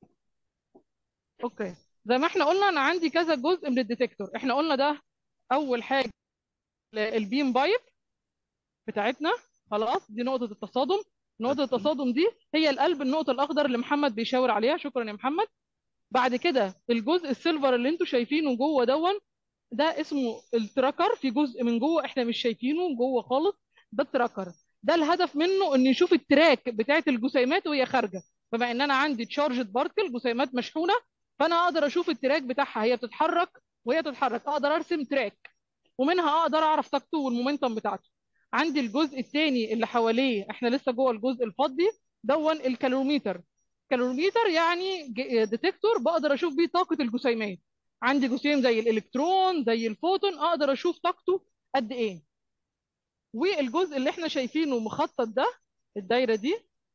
اوكي زي ما احنا قلنا انا عندي كذا جزء من الديتكتور احنا قلنا ده اول حاجة البيم بايب بتاعتنا خلاص دي نقطة التصادم نقطة التصادم دي هي القلب النقطة الأخضر اللي محمد بيشاور عليها شكرا يا محمد بعد كده الجزء السيلفر اللي انتوا شايفينه جوه دون ده اسمه التراكر في جزء من جوه احنا مش شايفينه جوه خالص ده التراكر ده الهدف منه ان يشوف التراك بتاعت الجسيمات وهي خارجه بما ان انا عندي تشارجد بارتكل جسيمات مشحونه فانا اقدر اشوف التراك بتاعها هي بتتحرك وهي بتتحرك اقدر ارسم تراك ومنها اقدر اعرف طاقته والمومنتم بتاعته عندي الجزء الثاني اللي حواليه احنا لسه جوه الجزء الفضي دون الكالوريميتر كالوريميتر يعني ديتكتور بقدر اشوف بيه طاقه الجسيمات عندي جسيم زي الالكترون زي الفوتون اقدر اشوف طاقته قد ايه والجزء اللي احنا شايفينه مخطط ده الدايره دي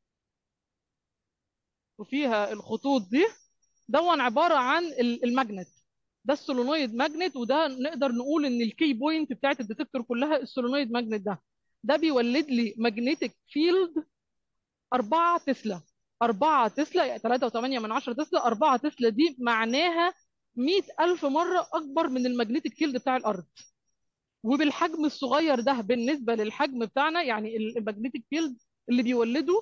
وفيها الخطوط دي دون عباره عن ال- الماجنت ده السولينويد ماجنت وده نقدر نقول ان الكي بوينت بتاعت الديتكتور كلها السولينويد ماجنت ده ده بيولد لي ماجنتيك فيلد 4 تسلا 4 تسلا يعني 3.8 من 10 تسلا 4 تسلا دي معناها 100000 مرة أكبر من المagnetic فيلد بتاع الأرض وبالحجم الصغير ده بالنسبة للحجم بتاعنا يعني المagnetic فيلد اللي بيولده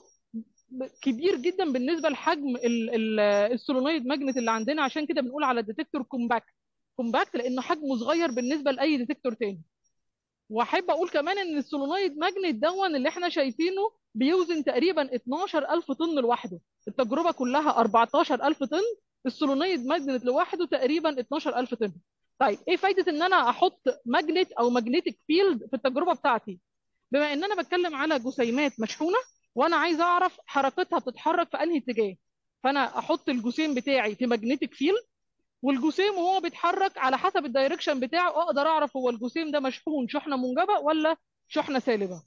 كبير جدا بالنسبة لحجم ال- ال- السولينويد ماجنت اللي عندنا عشان كده بنقول على الديتكتور كومباكت كومباكت لأنه حجمه صغير بالنسبة لأي ديتكتور تاني واحب اقول كمان ان السولينويد ماجنت دون اللي احنا شايفينه بيوزن تقريبا 12000 طن لوحده التجربه كلها 14000 طن السولينويد ماجنت لوحده تقريبا 12000 طن طيب ايه فايده ان انا احط ماجنت او ماجنتيك فيلد في التجربه بتاعتي بما ان انا بتكلم على جسيمات مشحونه وانا عايز اعرف حركتها بتتحرك في انهي اتجاه فانا احط الجسيم بتاعي في ماجنتيك فيلد والجسيم وهو بيتحرك على حسب الدايركشن بتاعه اقدر اعرف هو الجسيم ده مشحون شحنه موجبه ولا شحنه سالبه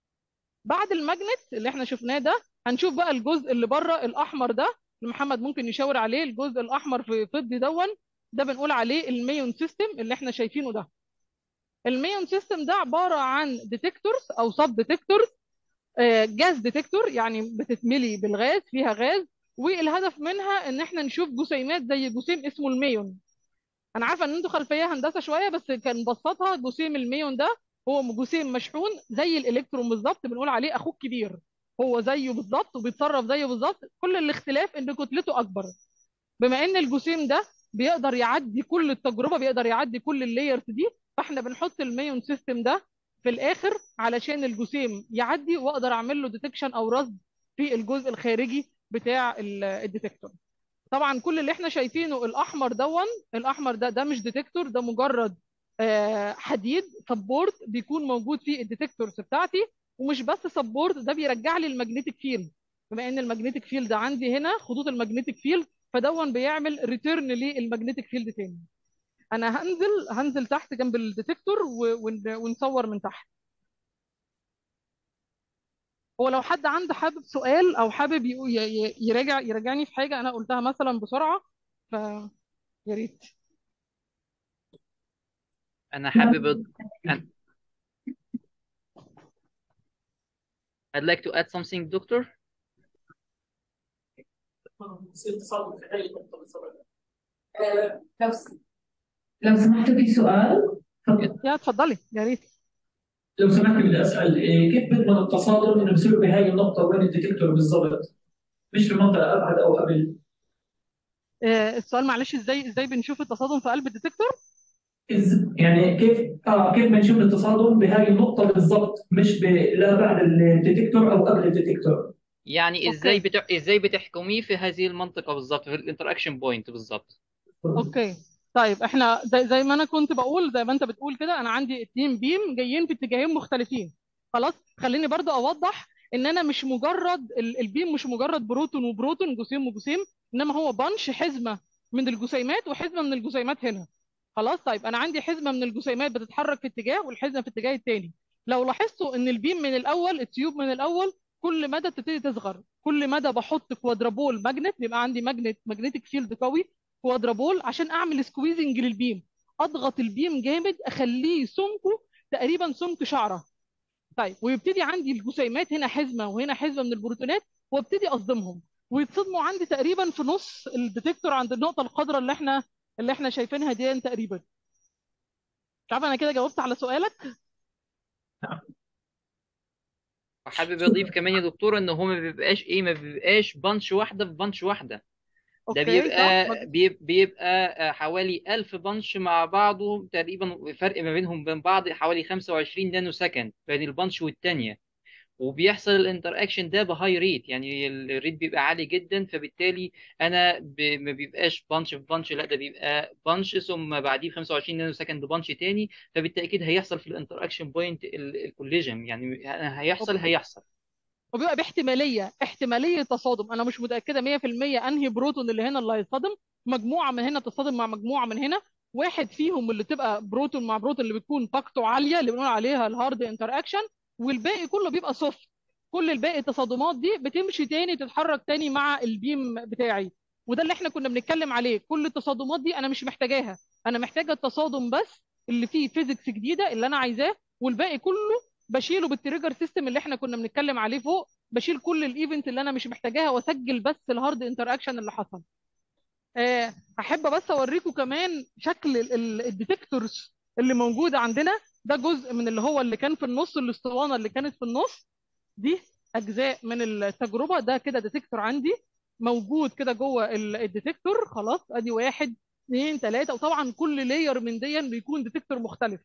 بعد الماجنت اللي احنا شفناه ده هنشوف بقى الجزء اللي بره الاحمر ده اللي محمد ممكن يشاور عليه الجزء الاحمر في فضي دون ده بنقول عليه الميون سيستم اللي احنا شايفينه ده الميون سيستم ده عباره عن ديتكتورز او سب ديتكتورز جاز ديتكتور يعني بتتملي بالغاز فيها غاز والهدف منها ان احنا نشوف جسيمات زي جسيم اسمه الميون انا عارفه ان انتوا خلفيه هندسه شويه بس كان بسطها جسيم الميون ده هو جسيم مشحون زي الالكترون بالظبط بنقول عليه اخوه الكبير هو زيه بالظبط وبيتصرف زيه بالظبط كل الاختلاف ان كتلته اكبر بما ان الجسيم ده بيقدر يعدي كل التجربه بيقدر يعدي كل اللايرز دي فاحنا بنحط الميون سيستم ده في الاخر علشان الجسيم يعدي واقدر اعمل له ديتكشن او رصد في الجزء الخارجي بتاع ال- الديتكتور طبعا كل اللي احنا شايفينه الاحمر دون الاحمر ده ده مش ديتكتور ده مجرد آه، حديد سبورت بيكون موجود في الديتكتورز بتاعتي ومش بس سبورت ده بيرجع لي المagnetic فيلد بما ان المagnetic فيلد عندي هنا خطوط المagnetic فيلد فدون بيعمل ريتيرن للمagnetic فيلد تاني انا هنزل هنزل تحت جنب الديتكتور و- ون- ونصور من تحت هو لو حد عنده حابب سؤال او حابب يقو- ي- ي- يراجع يراجعني في حاجه انا قلتها مثلا بسرعه ف يا ريت انا حابب أ- أن- I'd like to add something doctor يصير تصادم في هاي النقطه بالضبط آه، لو س- لو سمحتوا في سؤال تفضل. يا اتفضلي يا ريت لو سمحت بدي اسال إيه، كيف بضمن التصادم انه بصير بهاي النقطه وين الديتكتور بالضبط مش في منطقه ابعد او قبل آه، السؤال معلش ازاي ازاي بنشوف التصادم في قلب الديتكتور إز يعني كيف اه كيف بنشوف التصادم بهاي النقطه بالضبط مش ب... لا بعد الديتكتور او قبل الديتكتور يعني ازاي اوكي بتح... ازاي بتحكميه في هذه المنطقة بالظبط في الانتراكشن بوينت بالظبط اوكي طيب احنا زي, زي ما انا كنت بقول زي ما انت بتقول كده انا عندي اتنين بيم جايين في اتجاهين مختلفين خلاص خليني برضو اوضح ان انا مش مجرد ال- البيم مش مجرد بروتون وبروتون جسيم وجسيم انما هو بنش حزمه من الجسيمات وحزمه من الجسيمات هنا خلاص طيب انا عندي حزمه من الجسيمات بتتحرك في اتجاه والحزمه في اتجاه التاني لو لاحظتوا ان البيم من الاول التيوب من الاول كل مدى بتبتدي تصغر كل مدى بحط كوادرابول ماجنت بيبقى عندي ماجنت ماجنتيك فيلد قوي كوادرابول عشان اعمل سكويزنج للبيم اضغط البيم جامد اخليه سمكه تقريبا سمك شعره طيب ويبتدي عندي الجسيمات هنا حزمه وهنا حزمه من البروتونات وابتدي اصدمهم ويتصدموا عندي تقريبا في نص الديتكتور عند النقطه الخضراء اللي احنا اللي احنا شايفينها دي تقريبا مش عارفه انا كده جاوبت على سؤالك وحابب اضيف كمان يا دكتور ان هو ما بيبقاش ايه ما بيبقاش بانش واحدة في بانش واحدة ده اوكي صح بيبقى مج- بيب- بيبقى حوالي 1000 بانش مع بعضه تقريبا فرق ما بينهم وبين بعض حوالي 25 نانو سكند بين البانش والتانية وبيحصل الانتر اكشن ده بهاي ريت يعني الريت بيبقى عالي جدا فبالتالي انا ب... ما بيبقاش بانش في بانش لا ده بيبقى بانش ثم بعديه ب 25 نانو سكند بانش تاني فبالتاكيد هيحصل في الانتر اكشن بوينت الكوليجن يعني هيحصل اوكي هيحصل وبيبقى باحتماليه احتماليه تصادم انا مش متاكده 100% انهي بروتون اللي هنا اللي هيتصادم مجموعه من هنا تصطدم مع مجموعه من هنا واحد فيهم اللي تبقى بروتون مع بروتون اللي بتكون طاقته عاليه اللي بنقول عليها الهارد انتر اكشن والباقي كله بيبقى سوفت كل الباقي التصادمات دي بتمشي تاني تتحرك تاني مع البيم بتاعي وده اللي احنا كنا بنتكلم عليه كل التصادمات دي انا مش محتاجاها انا محتاجه التصادم بس اللي فيه فيزيكس جديده اللي انا عايزاه والباقي كله بشيله بالتريجر سيستم اللي احنا كنا بنتكلم عليه فوق بشيل كل الايفنت اللي انا مش محتاجاها واسجل بس الهارد انتر اكشن اللي حصل آه، احب بس اوريكم كمان شكل الديتكتورز اللي موجوده عندنا ده جزء من اللي هو اللي كان في النص الاسطوانه اللي كانت في النص دي اجزاء من التجربه ده كده ديتكتور عندي موجود كده جوه ال- الديتكتور خلاص ادي واحد اثنين ثلاثه وطبعا كل لاير من دي بيكون ديتكتور مختلف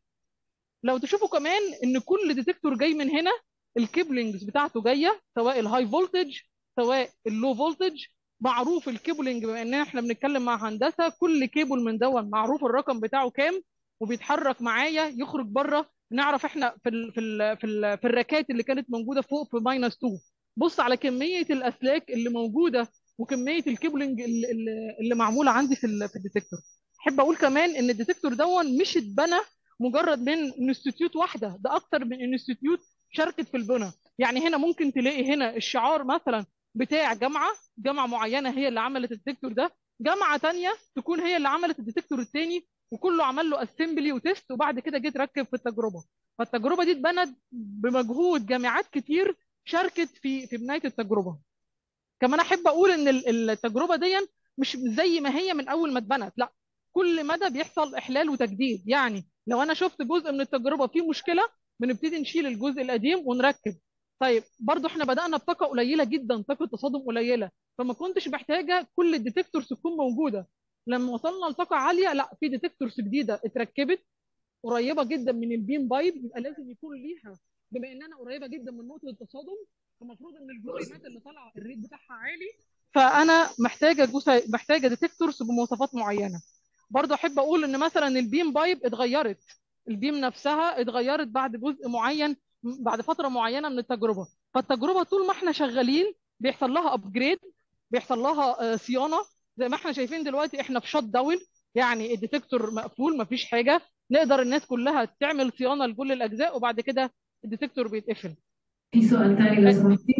لو تشوفوا كمان ان كل ديتكتور جاي من هنا الكيبلنجز بتاعته جايه سواء الهاي فولتج سواء اللو فولتج معروف الكيبلنج بما ان احنا بنتكلم مع هندسه كل كيبل من دون معروف الرقم بتاعه كام وبيتحرك معايا يخرج بره نعرف احنا في ال في ال في, ال في الراكات اللي كانت موجوده فوق في ماينس 2 بص على كميه الاسلاك اللي موجوده وكميه الكيبلنج اللي, اللي اللي معموله عندي في ال في الديتكتور احب اقول كمان ان الديتكتور دون مش اتبنى مجرد من انستيتيوت واحده ده اكتر من انستيتيوت شاركت في البنى يعني هنا ممكن تلاقي هنا الشعار مثلا بتاع جامعه جامعه معينه هي اللي عملت الديتكتور ده جامعه تانية تكون هي اللي عملت الديتكتور التاني وكله عمل له اسمبلي وتيست وبعد كده جه اتركب في التجربه فالتجربه دي اتبنت بمجهود جامعات كتير شاركت في في بنايه التجربه كمان احب اقول ان ال- التجربه دي مش زي ما هي من اول ما اتبنت لا كل مدى بيحصل احلال وتجديد يعني لو انا شفت جزء من التجربه فيه مشكله بنبتدي نشيل الجزء القديم ونركب طيب برضو احنا بدأنا بطاقه قليله جدا طاقه تصادم قليله فما كنتش محتاجه كل الديتكتورز تكون موجوده لما وصلنا لطاقه عاليه لا في ديتكتورز جديده اتركبت قريبه جدا من البيم بايب يبقى لازم يكون ليها بما ان انا قريبه جدا من نقطه التصادم فالمفروض ان الجسيمات اللي طالعه الريت بتاعها عالي فانا محتاجه جسي... محتاجه ديتكتورز بمواصفات معينه برضه احب اقول ان مثلا البيم بايب اتغيرت البيم نفسها اتغيرت بعد جزء معين بعد فتره معينه من التجربه فالتجربه طول ما احنا شغالين بيحصل لها ابجريد بيحصل لها آه، صيانه زي ما احنا شايفين دلوقتي احنا في شوت داون يعني الديتكتور مقفول مفيش حاجه نقدر الناس كلها تعمل صيانه لكل الاجزاء وبعد كده الديتكتور بيتقفل في سؤال تاني لو سمحتي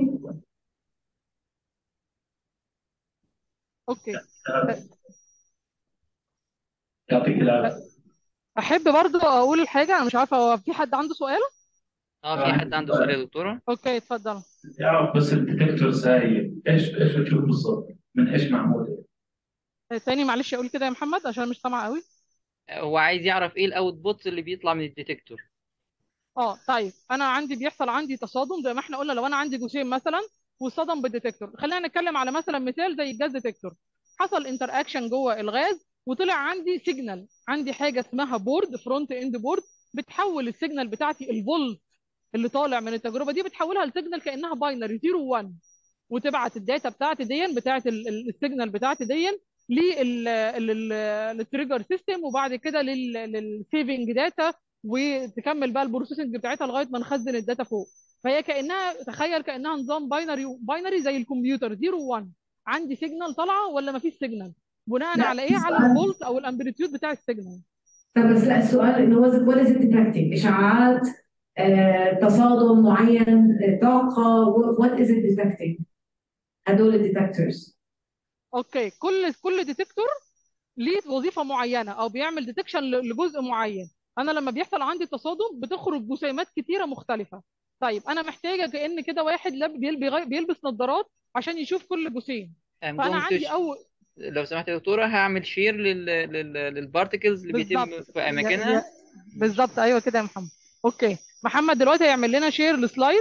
اوكي يعطيك العافيه احب برضو اقول حاجه انا مش عارفه هو في حد عنده سؤال اه في حد عنده سؤال يا دكتورة اوكي اتفضل يعرف بس الديتكتورز هاي ايش ايش بتشوف بالضبط؟ من ايش معموله؟ تاني معلش اقول كده يا محمد عشان مش سامعه قوي هو عايز يعرف ايه الاوتبوت اللي بيطلع من الديتكتور اه طيب انا عندي بيحصل عندي تصادم زي ما احنا قلنا لو انا عندي جسيم مثلا واصطدم بالديتكتور خلينا نتكلم على مثلا مثال زي الجاز ديتكتور حصل انتر اكشن جوه الغاز وطلع عندي سيجنال عندي حاجه اسمها بورد فرونت اند بورد بتحول السيجنال بتاعتي الفولت اللي طالع من التجربه دي بتحولها لسيجنال كانها باينري 0 1 وتبعت الداتا بتاعتي دي بتاعت ال- ال- السيجنال بتاعتي دي للتريجر سيستم وبعد كده للسيفنج داتا وتكمل بقى البروسيسنج بتاعتها لغايه ما نخزن الداتا فوق فهي كانها تخيل كانها نظام باينري باينري زي الكمبيوتر 0 1 عندي سيجنال طالعه ولا ما فيش سيجنال بناء لا على ايه على السؤال الفولت او الامبليتيود بتاع السيجنال طب بس لا السؤال انه what is it detecting؟ اشعاعات آه، تصادم معين آه، طاقه what is it detecting؟ هدول الديتكتورز اوكي كل كل ديتكتور ليه وظيفه معينه او بيعمل ديتكشن لجزء معين انا لما بيحصل عندي تصادم بتخرج جسيمات كتيره مختلفه طيب انا محتاجه كأن كده واحد لاب- بيل- بيغي- بيلبس نظارات عشان يشوف كل جسيم I'm فانا going to عندي sh- اول لو سمحت يا دكتورة هعمل شير لل... لل... للبارتكلز اللي بيتم بالظبط في يا- أماكنها يا- بالظبط ايوه كده يا محمد اوكي محمد دلوقتي هيعمل لنا شير لسلايد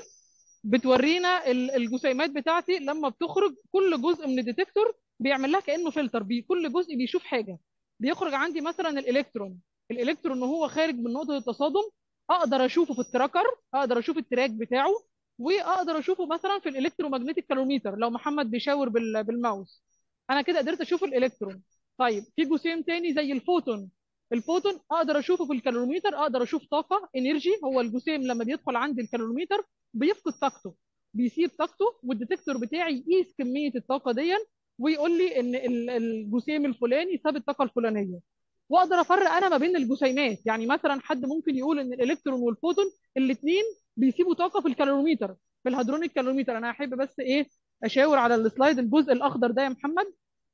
بتورينا ال- الجسيمات بتاعتي لما بتخرج كل جزء من الديتكتور بيعمل لها كانه فلتر بي كل جزء بيشوف حاجه بيخرج عندي مثلا الالكترون الالكترون وهو خارج من نقطه التصادم اقدر اشوفه في التراكر اقدر اشوف التراك بتاعه واقدر اشوفه مثلا في الالكترومagnetic كالوميتر لو محمد بيشاور بال- بالماوس انا كده قدرت اشوف الالكترون طيب في جسيم تاني زي الفوتون الفوتون اقدر اشوفه في الكالوريمتر اقدر اشوف طاقه انرجي هو الجسيم لما بيدخل عندي الكالوريمتر بيفقد طاقته بيسيب طاقته والديتكتور بتاعي يقيس كميه الطاقه دي ويقول لي ان ال- الجسيم الفلاني ساب الطاقه الفلانيه واقدر افرق انا ما بين الجسيمات يعني مثلا حد ممكن يقول ان الالكترون والفوتون الاثنين بيسيبوا طاقه في الكالوريمتر في الهادرونيك كالوريمتر انا احب بس ايه اشاور على السلايد الجزء الاخضر ده يا محمد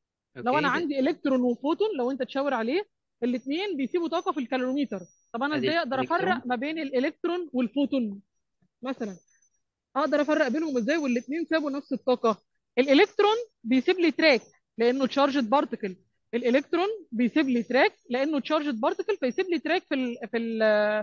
لو انا أوكي عندي الكترون وفوتون لو انت تشاور عليه الاثنين بيسيبوا طاقه في الكالوريمتر طب انا أدي ازاي اقدر الإلكترون افرق ما بين الالكترون والفوتون مثلا اقدر افرق بينهم ازاي والاثنين سابوا نفس الطاقه الالكترون بيسيب لي تراك لانه تشارجد بارتكل الالكترون بيسيب لي تراك لانه تشارجد بارتكل فيسيب لي تراك في ال في ال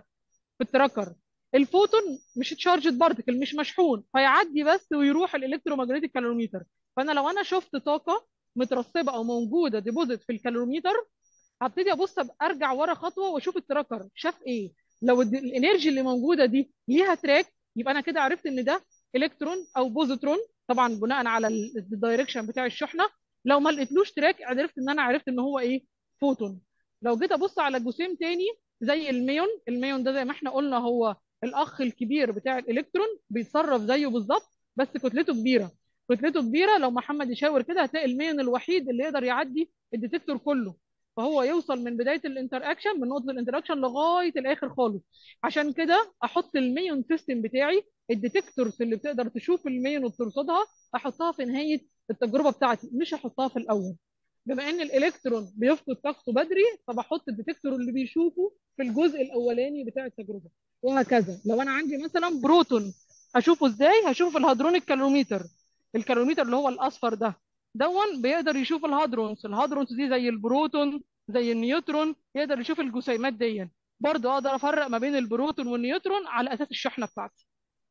في التراكر الفوتون مش تشارجد بارتكل مش مشحون فيعدي بس ويروح الالكترومagnetic كالوريمتر فانا لو انا شفت طاقه مترسبه او موجوده ديبوزيت في الكالوريمتر هبتدي ابص أبقى ارجع ورا خطوه واشوف التراكر شاف ايه لو الد- الانرجي اللي موجوده دي ليها تراك يبقى انا كده عرفت ان ده الكترون او بوزيترون طبعا بناء على ال- الدايركشن بتاع الشحنه لو ما لقيتلوش تراك عرفت ان انا عرفت ان هو ايه فوتون لو جيت ابص على جسيم تاني زي الميون الميون ده زي ما احنا قلنا هو الاخ الكبير بتاع الالكترون بيتصرف زيه بالظبط بس كتلته كبيره كتلته كبيره لو محمد يشاور كده هتلاقي الميون الوحيد اللي يقدر يعدي الديتكتور كله فهو يوصل من بدايه الانتر اكشن من نقطه الانتر اكشن لغايه الاخر خالص عشان كده احط الميون سيستم بتاعي الديتكتورز اللي بتقدر تشوف الميون وبترصدها احطها في نهايه التجربه بتاعتي مش احطها في الاول بما ان الالكترون بيفقد طاقته بدري فبحط الديتكتور اللي بيشوفه في الجزء الاولاني بتاع التجربه وهكذا لو انا عندي مثلا بروتون هشوفه ازاي هشوفه في الهادرونيك كالوريمتر الكالوريمتر اللي هو الاصفر ده دون بيقدر يشوف الهادرونز الهادرونز دي زي البروتون زي النيوترون يقدر يشوف الجسيمات دي برضه اقدر افرق ما بين البروتون والنيوترون على اساس الشحنه بتاعتي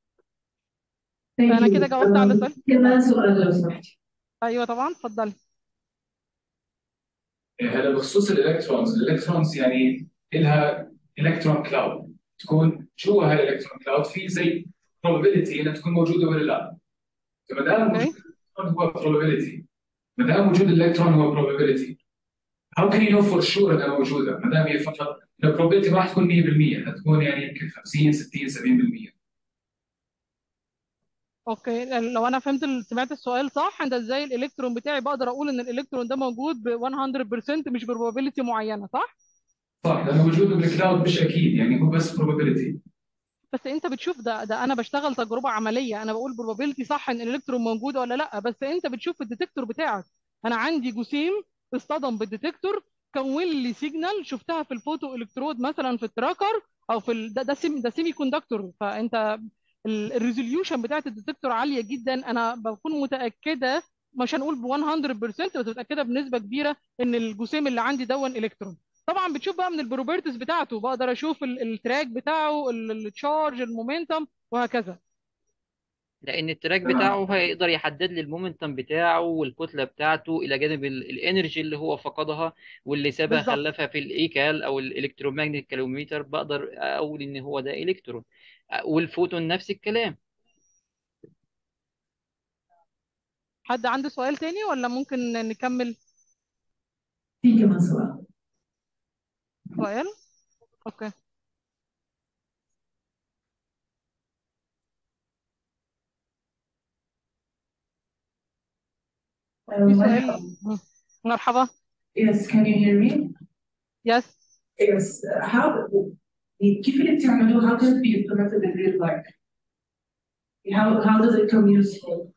Thank فانا you. كده جاوبت على Um, السؤال كمان سؤال لو سمحتي ايوه طبعا اتفضلي هذا بخصوص الالكترونز الالكترونز يعني لها الكترون كلاود تكون جوا هاي الالكترون كلاود في زي probability انها تكون موجوده ولا لا فما دام اوكي وجود الالكترون هو probability ما دام وجود الالكترون هو probability how can you know for sure انها موجوده ما دام هي فقط البروبابيلتي ما راح تكون 100% حتكون يعني يمكن 50 60 70% اوكي لو انا فهمت ال- سمعت السؤال صح انت ازاي الالكترون بتاعي بقدر اقول ان الالكترون ده موجود ب 100% مش بروبابيلتي معينه صح صح لانه وجوده بالكلاود مش اكيد يعني هو بس probability بس انت بتشوف ده ده انا بشتغل تجربه عمليه انا بقول بروبابيلتي صح ان الالكترون موجود ولا لا بس انت بتشوف الديتكتور بتاعك انا عندي جسيم اصطدم بالديتكتور كون لي سيجنال شفتها في الفوتو الكترود مثلا في التراكر او في ال... ده ده سيمي ده سيمي كوندكتور فانت الريزوليوشن بتاعت الديتكتور عاليه جدا انا بكون متاكده مش هنقول ب 100% بس متاكده بنسبه كبيره ان الجسيم اللي عندي دون الكترون طبعا بتشوف بقى من البروبرتيز بتاعته بقدر اشوف ال- التراك بتاعه ال- التشارج المومنتم وهكذا لان التراك بتاعه هيقدر يحدد لي المومنتم بتاعه والكتله بتاعته الى جانب ال- الانرجي اللي هو فقدها واللي سابها بالظبط خلفها في الايكال او الالكترومagnetic كالوميتر بقدر اقول ان هو ده الكترون والفوتون نفس الكلام حد عنده سؤال تاني ولا ممكن نكمل في كمان سؤال سؤال اوكي Uh, في مرحبا. سؤال مم. مرحبا Yes, can you hear me? يس Yes. Uh, how كيف اللي بتعملوه how can it be implemented in real life? How how does it come useful?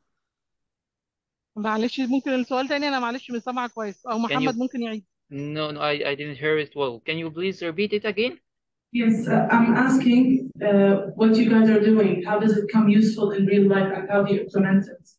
معلش ممكن السؤال تاني انا معلش مش سامعه كويس او Can you محمد ممكن يعيد no no I, I didn't hear it well can you please repeat it again Yes, uh, I'm asking uh, what you guys are doing. How does it come useful in real life and how do you implement it?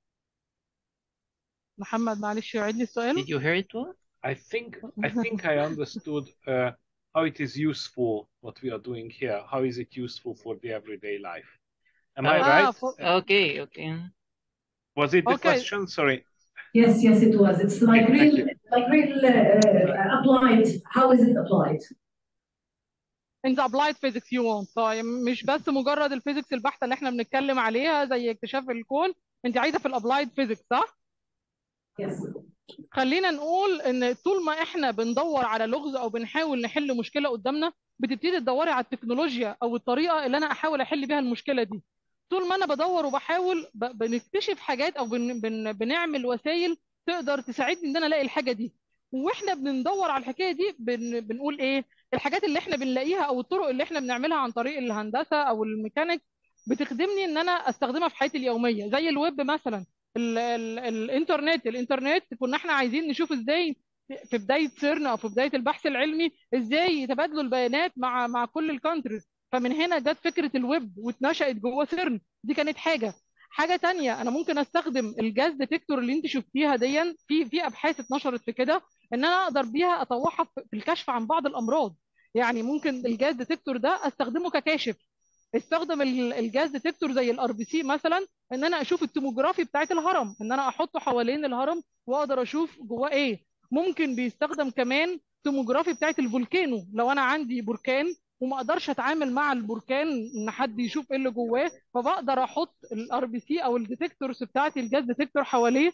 محمد معلش يعيد لي السؤال did you hear it well I think I think I understood uh, how it is useful what we are doing here. How is it useful for the everyday life? Am I Oh, اه right? ف- okay okay Was it the اوكي question? Sorry. Yes, yes, it was. It's like Okay, thank real, you. like real uh, applied. How is it applied? انت applied physics you want طيب مش بس مجرد الفيزيكس البحتة اللي احنا بنتكلم عليها زي اكتشاف الكون انت عايزة في الابلايد فيزيكس صح؟ Yes. خلينا نقول ان طول ما احنا بندور على لغز او بنحاول نحل مشكلة قدامنا بتبتدي تدوري على التكنولوجيا او الطريقة اللي انا احاول احل بيها المشكلة دي طول ما انا بدور وبحاول ب- بنكتشف حاجات او بن بن بنعمل وسائل تقدر تساعدني ان انا الاقي الحاجة دي واحنا بندور على الحكاية دي بن بنقول ايه الحاجات اللي احنا بنلاقيها او الطرق اللي احنا بنعملها عن طريق الهندسة او الميكانيك بتخدمني ان انا استخدمها في حياتي اليومية زي الويب مثلا ال ال الانترنت الانترنت كنا احنا عايزين نشوف ازاي في بدايه سيرنا او في بدايه البحث العلمي ازاي يتبادلوا البيانات مع مع كل الكونتريز فمن هنا جت فكره الويب واتنشأت جوه سيرن دي كانت حاجه حاجه تانية انا ممكن استخدم الجاز ديتكتور اللي انت شفتيها دي في في ابحاث اتنشرت في كده ان انا اقدر بيها اطوعها في في الكشف عن بعض الامراض يعني ممكن الجاز ديتكتور ده استخدمه ككاشف استخدم ال- الجاز ديتكتور زي الار بي سي مثلا ان انا اشوف التوموجرافي بتاعت الهرم ان انا احطه حوالين الهرم واقدر اشوف جواه ايه ممكن بيستخدم كمان توموجرافي بتاعت الفولكانو لو انا عندي بركان وما اقدرش اتعامل مع البركان ان حد يشوف ايه اللي جواه فبقدر احط الار بي سي او الديتكتورز بتاعتي الجاز ديتكتور حواليه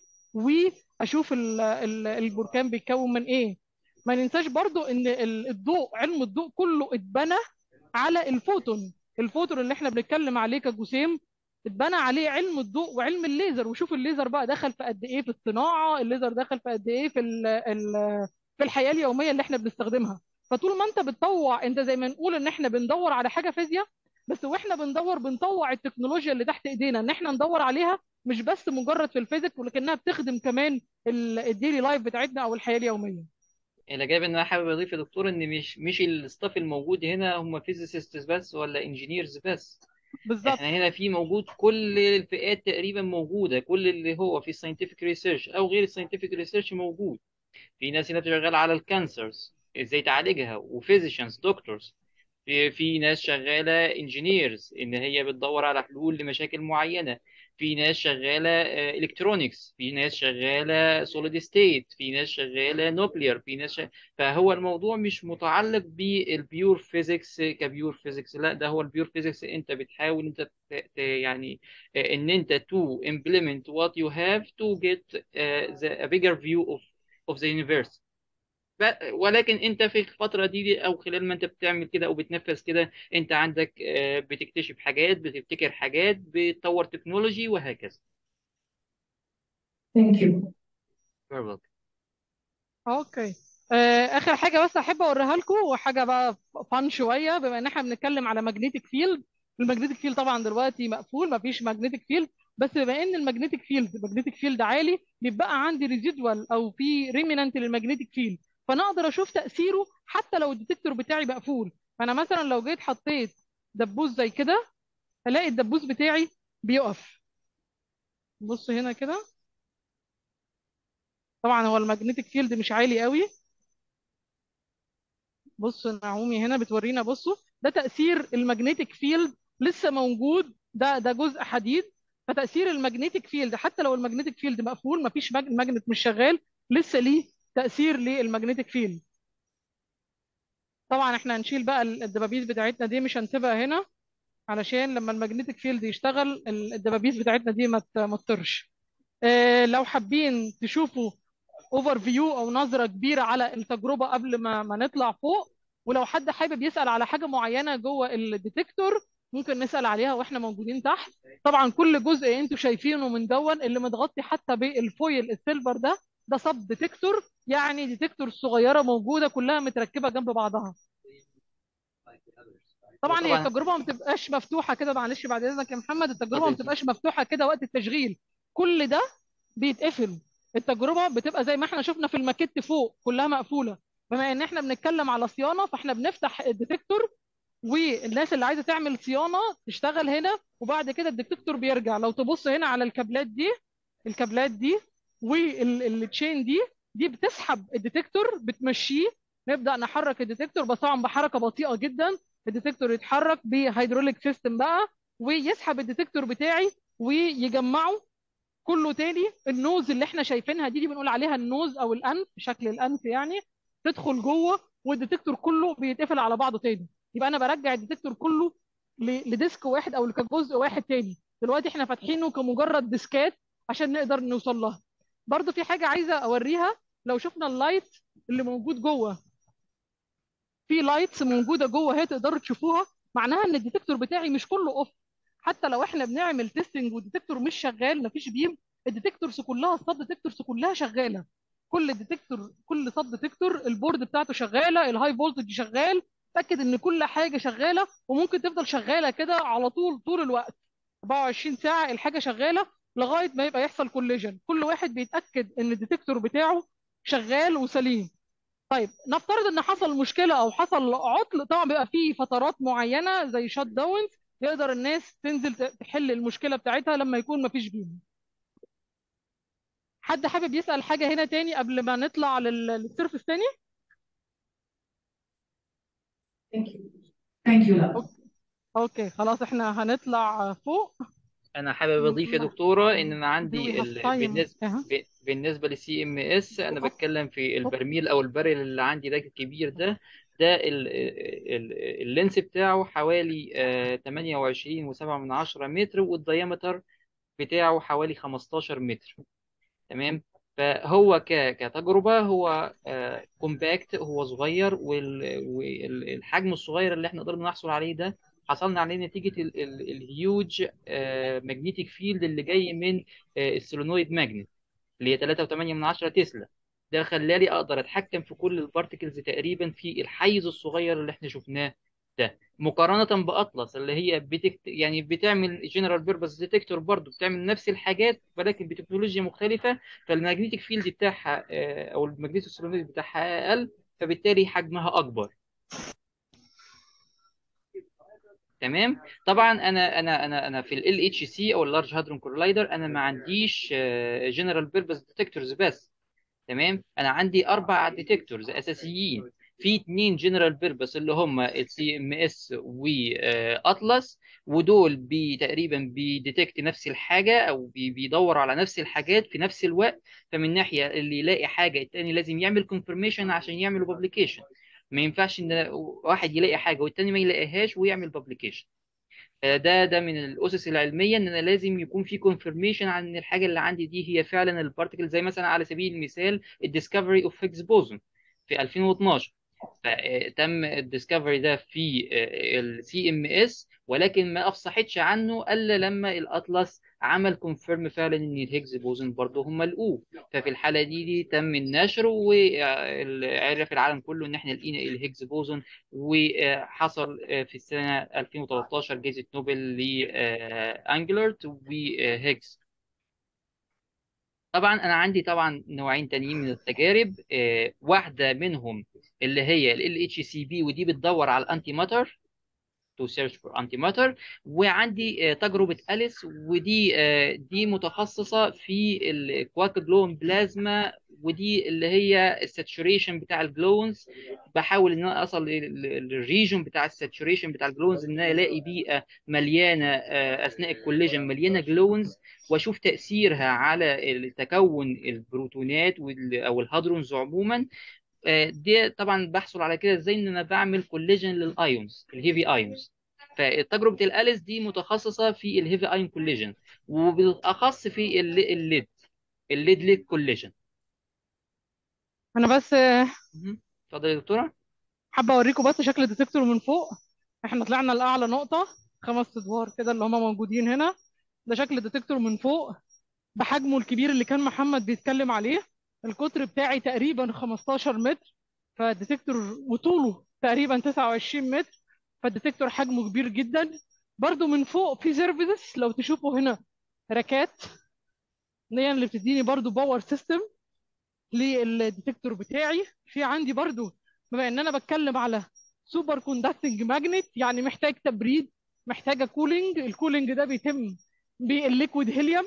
واشوف ال- ال- البركان بيتكون من ايه ما ننساش برضو ان ال- الضوء علم الضوء كله اتبنى على الفوتون الفوتون اللي احنا بنتكلم عليه كجسيم اتبنى عليه علم الضوء وعلم الليزر وشوف الليزر بقى دخل في قد ايه في الصناعه الليزر دخل في قد ايه في ال ال في الحياه اليوميه اللي احنا بنستخدمها فطول ما انت بتطوع انت زي ما نقول ان احنا بندور على حاجه فيزياء بس واحنا بندور بنطوع التكنولوجيا اللي تحت ايدينا ان احنا ندور عليها مش بس مجرد في الفيزيك ولكنها بتخدم كمان الديلي لايف بتاعتنا او الحياه اليوميه الى جانب ان انا حابب اضيف يا دكتور ان مش مش الستاف الموجود هنا هم فيزيسيستس بس ولا انجينيرز بس بالظبط احنا هنا في موجود كل الفئات تقريبا موجوده كل اللي هو في الساينتفك ريسيرش او غير الساينتفك ريسيرش موجود في ناس هنا شغاله على الكانسرز ازاي تعالجها وفيزيشنز دكتورز في في ناس شغاله انجينيرز ان هي بتدور على حلول لمشاكل معينه في ناس شغاله الكترونكس في ناس شغاله سوليد ستيت في ناس شغاله نوكلير في ناس شغالة فهو الموضوع مش متعلق بالبيور فيزيكس كبيور فيزيكس لا ده هو البيور فيزيكس انت بتحاول انت ت- ت- يعني آه، ان انت to implement what you have to get uh, the, a bigger view of of the universe ب- ولكن انت في الفتره دي او خلال ما انت بتعمل كده او بتنفذ كده انت عندك آه، بتكتشف حاجات بتبتكر حاجات بتطور تكنولوجي وهكذا Thank you. You're welcome. اوكي آه، اخر حاجه بس احب اوريها لكم وحاجه بقى فان شويه بما ان احنا بنتكلم على ماجنتيك فيلد الماجنتيك فيلد طبعا دلوقتي مقفول مفيش ماجنتيك فيلد بس بما ان الماجنتيك فيلد الماجنتيك فيلد عالي بيبقى عندي ريزيدوال او في ريمينانت للماجنتيك فيلد فانا اقدر اشوف تاثيره حتى لو الديتكتور بتاعي مقفول فانا مثلا لو جيت حطيت دبوس زي كده الاقي الدبوس بتاعي بيقف بص هنا كده طبعا هو المagnetic فيلد مش عالي قوي بصوا نعومي هنا بتورينا بصوا ده تأثير المagnetic فيلد لسه موجود ده ده جزء حديد فتأثير المagnetic فيلد حتى لو المagnetic فيلد مقفول مفيش ماج- الماجنت مش شغال لسه ليه تأثير للمagnetic فيلد طبعا احنا هنشيل بقى الدبابيس بتاعتنا دي مش هنسيبها هنا علشان لما المagnetic فيلد يشتغل الدبابيس بتاعتنا دي ما ت- ما تطرش آه، لو حابين تشوفوا اوفر فيو او نظره كبيره على التجربه قبل ما ما نطلع فوق ولو حد حابب يسال على حاجه معينه جوه الديتكتور ممكن نسال عليها واحنا موجودين تحت طبعا كل جزء انتوا شايفينه من دون اللي متغطي حتى بالفويل السيلفر ده ده سب ديتكتور يعني ديتكتور صغيره موجوده كلها متركبه جنب بعضها طبعا هي وطبعا التجربه ما بتبقاش مفتوحه كده معلش بعد اذنك يا محمد التجربه ما اتفضل بتبقاش مفتوحه كده وقت التشغيل كل ده بيتقفل التجربه بتبقى زي ما احنا شفنا في الماكيت فوق كلها مقفوله بما ان احنا بنتكلم على صيانه فاحنا بنفتح الديتكتور والناس اللي عايزه تعمل صيانه تشتغل هنا وبعد كده الديتكتور بيرجع لو تبص هنا على الكابلات دي الكابلات دي والتشين دي دي بتسحب الديتكتور بتمشيه نبدا نحرك الديتكتور بس طبعا بحركه بطيئه جدا الديتكتور يتحرك بهيدروليك سيستم بقى ويسحب الديتكتور بتاعي ويجمعه كله تاني النوز اللي احنا شايفينها دي دي بنقول عليها النوز او الانف شكل الانف يعني تدخل جوه والديتكتور كله بيتقفل على بعضه تاني يبقى انا برجع الديتكتور كله ل- لديسك واحد او كجزء واحد تاني دلوقتي احنا فاتحينه كمجرد ديسكات عشان نقدر نوصل لها برضو في حاجه عايزه اوريها لو شفنا اللايت اللي موجود جوه في لايتس موجوده جوه اهي تقدروا تشوفوها معناها ان الديتكتور بتاعي مش كله اوف حتى لو احنا بنعمل تيستنج والديتكتور مش شغال مفيش بيم الديتكتورز كلها السب ديتكتورز كلها شغاله كل ديتكتور كل سب ديتكتور البورد بتاعته شغاله الهاي فولتج شغال تاكد ان كل حاجه شغاله وممكن تفضل شغاله كده على طول طول الوقت 24 ساعه الحاجه شغاله لغايه ما يبقى يحصل كوليجن كل واحد بيتاكد ان الديتكتور بتاعه شغال وسليم طيب نفترض ان حصل مشكله او حصل عطل طبعا بيبقى فيه فترات معينه زي شات داونز يقدر الناس تنزل ت- تحل المشكله بتاعتها لما يكون مفيش بيم حد حابب يسأل حاجه هنا تاني قبل ما نطلع لل- للسيرفس تاني Thank you. Thank you, Lara. أوك- اوكي خلاص احنا هنطلع فوق انا حابب اضيف يا دكتوره ان انا do we عندي have ال... time بالنسبه اها ب- بالنسبه للسي ام اس انا أوك- بتكلم في أوك. البرميل او الباريل اللي عندي ده الكبير ده ده ال... ال... اللينس بتاعه حوالي آه، 28 و7 من عشرة متر والديامتر بتاعه حوالي 15 متر تمام فهو ك... كتجربة هو كومباكت هو صغير وال... والحجم الصغير اللي احنا قدرنا نحصل عليه ده حصلنا عليه نتيجة ال... ال... الهيوج ماجنتيك فيلد اللي جاي من آه، السولينويد ماجنت اللي هي 3.8 من عشرة تسلا ده خلالي اقدر اتحكم في كل البارتكلز تقريبا في الحيز الصغير اللي احنا شفناه ده مقارنة بأطلس اللي هي بتكت... يعني بتعمل جنرال بيربز ديتكتور برضه بتعمل نفس الحاجات ولكن بتكنولوجيا مختلفة فالماجنتيك فيلد بتاعها آه، او الماجنتيك سولينويد بتاعها اقل فبالتالي حجمها اكبر تمام طبعا انا انا انا انا في ال اتش سي او اللارج هادرون كولايدر انا ما عنديش جنرال بيربز ديتكتورز بس تمام انا عندي اربع ديتكتورز اساسيين في اتنين جنرال بيربس اللي هم السي ام اس واطلس ودول بي تقريبا بيديتكت نفس الحاجه او بي بيدور على نفس الحاجات في نفس الوقت فمن ناحيه اللي يلاقي حاجه التاني لازم يعمل كونفirmation عشان يعمل بابليكيشن ما ينفعش ان واحد يلاقي حاجه والتاني ما يلاقيهاش ويعمل بابليكيشن ده ده من الاسس العلميه ان انا لازم يكون في كونفirmation عن ان الحاجه اللي عندي دي هي فعلا البارتكل زي مثلا على سبيل المثال الديسكفري اوف هيجز بوزون في 2012 فتم الديسكفري ده في السي ام اس ولكن ما افصحتش عنه الا لما الاطلس عمل كونفيرم فعلا ان الهيجز بوزون برضه هم لقوه ففي الحاله دي, دي تم النشر وعرف العالم كله ان احنا لقينا الهيجز بوزون وحصل في السنه 2013 جائزه نوبل لانجلرت وهيجز طبعا انا عندي طبعا نوعين تانيين من التجارب آه، واحده منهم اللي هي ال اتش سي بي ودي بتدور على الانتي ماتر تو سيرش فور انتي ماتر وعندي آه، تجربه اليس ودي آه، دي متخصصه في الكواك جلون بلازما ودي اللي هي الساتوريشن بتاع الجلونز بحاول ان انا اصل للريجون بتاع الساتوريشن بتاع الجلونز ان انا الاقي بيئه مليانه آه، اثناء الكوليجن مليانه جلونز واشوف تاثيرها على تكون البروتونات وال- او الهادرونز عموما آه، دي طبعا بحصل على كده ازاي ان انا بعمل كوليجن للايونز الهيفي ايونز فتجربه الاليس دي متخصصه في الهيفي ايون كوليجن وبالاخص في الل- الليد الليد ليد كوليجن انا بس آه، مهم. اتفضل يا دكتوره حابه اوريكم بس شكل الديتكتور من فوق احنا طلعنا لاعلى نقطه خمس ادوار كده اللي هم موجودين هنا ده شكل الديتكتور من فوق بحجمه الكبير اللي كان محمد بيتكلم عليه القطر بتاعي تقريبا 15 متر فالديتكتور وطوله تقريبا 29 متر فالديتكتور حجمه كبير جدا برضو من فوق في سيرفيسز لو تشوفوا هنا ركات دي اللي بتديني برضو باور سيستم للديتكتور بتاعي في عندي برضو بما ان انا بتكلم على سوبر كوندكتنج ماجنت يعني محتاج تبريد محتاجه كولينج الكولينج ده بيتم بالليكويد هيليوم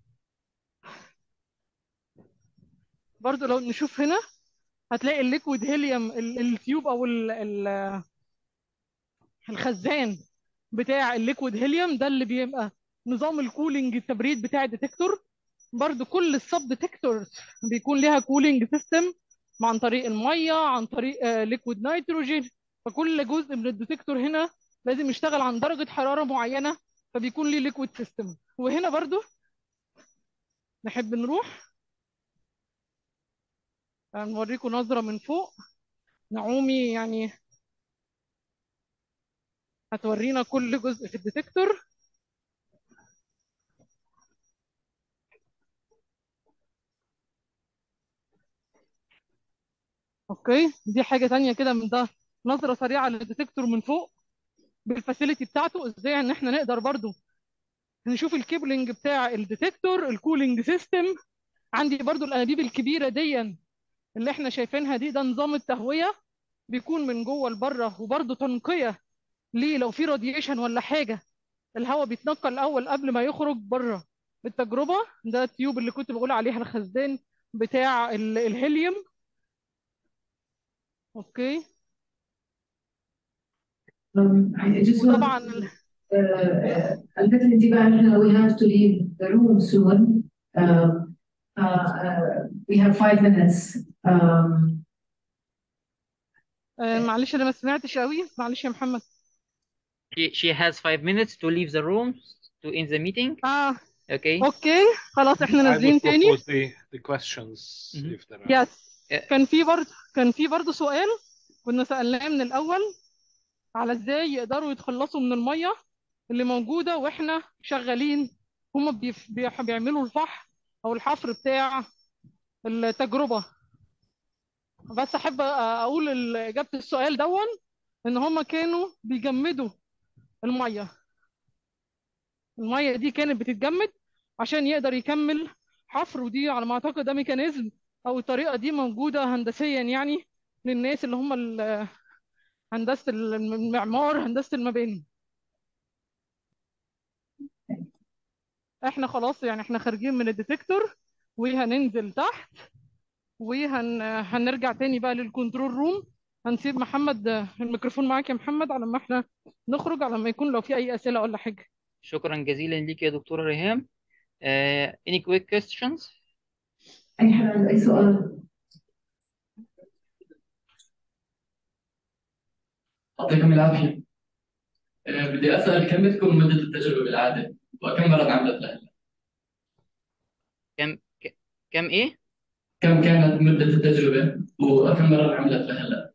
برضو لو نشوف هنا هتلاقي الليكويد هيليوم ال- التيوب او ال- ال- الخزان بتاع الليكويد هيليوم ده اللي بيبقى نظام الكولينج التبريد بتاع الديتكتور برضو كل السب ديتكتورز بيكون ليها كولينج سيستم عن طريق الميه عن طريق ليكويد نيتروجين فكل جزء من الديتكتور هنا لازم يشتغل عن درجه حراره معينه فبيكون ليه ليكويد سيستم وهنا برضو نحب نروح نوريكم نظره من فوق نعومي يعني هتورينا كل جزء في الديتكتور اوكي دي حاجه تانية كده من ده نظره سريعه للديتكتور من فوق بالفاسيلتي بتاعته ازاي ان احنا نقدر برضو نشوف الكيبلنج بتاع الديتكتور الكولينج سيستم عندي برضو الانابيب الكبيره دي اللي احنا شايفينها دي ده نظام التهويه بيكون من جوه لبره وبرضو تنقيه ليه لو في راديشن ولا حاجه الهواء بيتنقى الاول قبل ما يخرج بره بالتجربه ده التيوب اللي كنت بقول عليها الخزان بتاع ال- الهيليوم اوكي Um, I just want وطبعا uh, uh, unfortunately بقى احنا we have to leave the room soon. Um, uh, uh, we have five minutes. Um, آه، معلش انا ما سمعتش قوي معلش يا محمد she, she has five minutes to leave the room to end the meeting اه okay اوكي خلاص احنا I نازلين would تاني propose the, the questions Mhm. if there are. يس آه، كان في برضه كان في برضه سؤال كنا سألناه من الأول على ازاي يقدروا يتخلصوا من المية اللي موجودة واحنا شغالين هما بيف- بيح- بيعملوا الفحم أو الحفر بتاع التجربة بس أحب أقول ال- إجابة السؤال دون إن هما كانوا بيجمدوا المية المية دي كانت بتتجمد عشان يقدر يكمل حفر ودي على ما أعتقد ده ميكانيزم أو الطريقة دي موجودة هندسيا يعني للناس اللي هم ال- هندسة المعمار هندسة المباني احنا خلاص يعني احنا خارجين من الديتكتور وهننزل تحت وهنرجع تاني بقى للكنترول روم هنسيب محمد الميكروفون معاك يا محمد على ما احنا نخرج على ما يكون لو في اي اسئله ولا حاجه شكرا جزيلا ليك يا دكتورة ريهام آه, any quick questions أي حد عنده أي سؤال؟ يعطيكم العافية آه، بدي أسأل كم بتكون مدة التجربة بالعادة وكم مرة انعملت لها كم ك- كم ايه كم كانت مدة التجربة وكم مرة انعملت لها هلا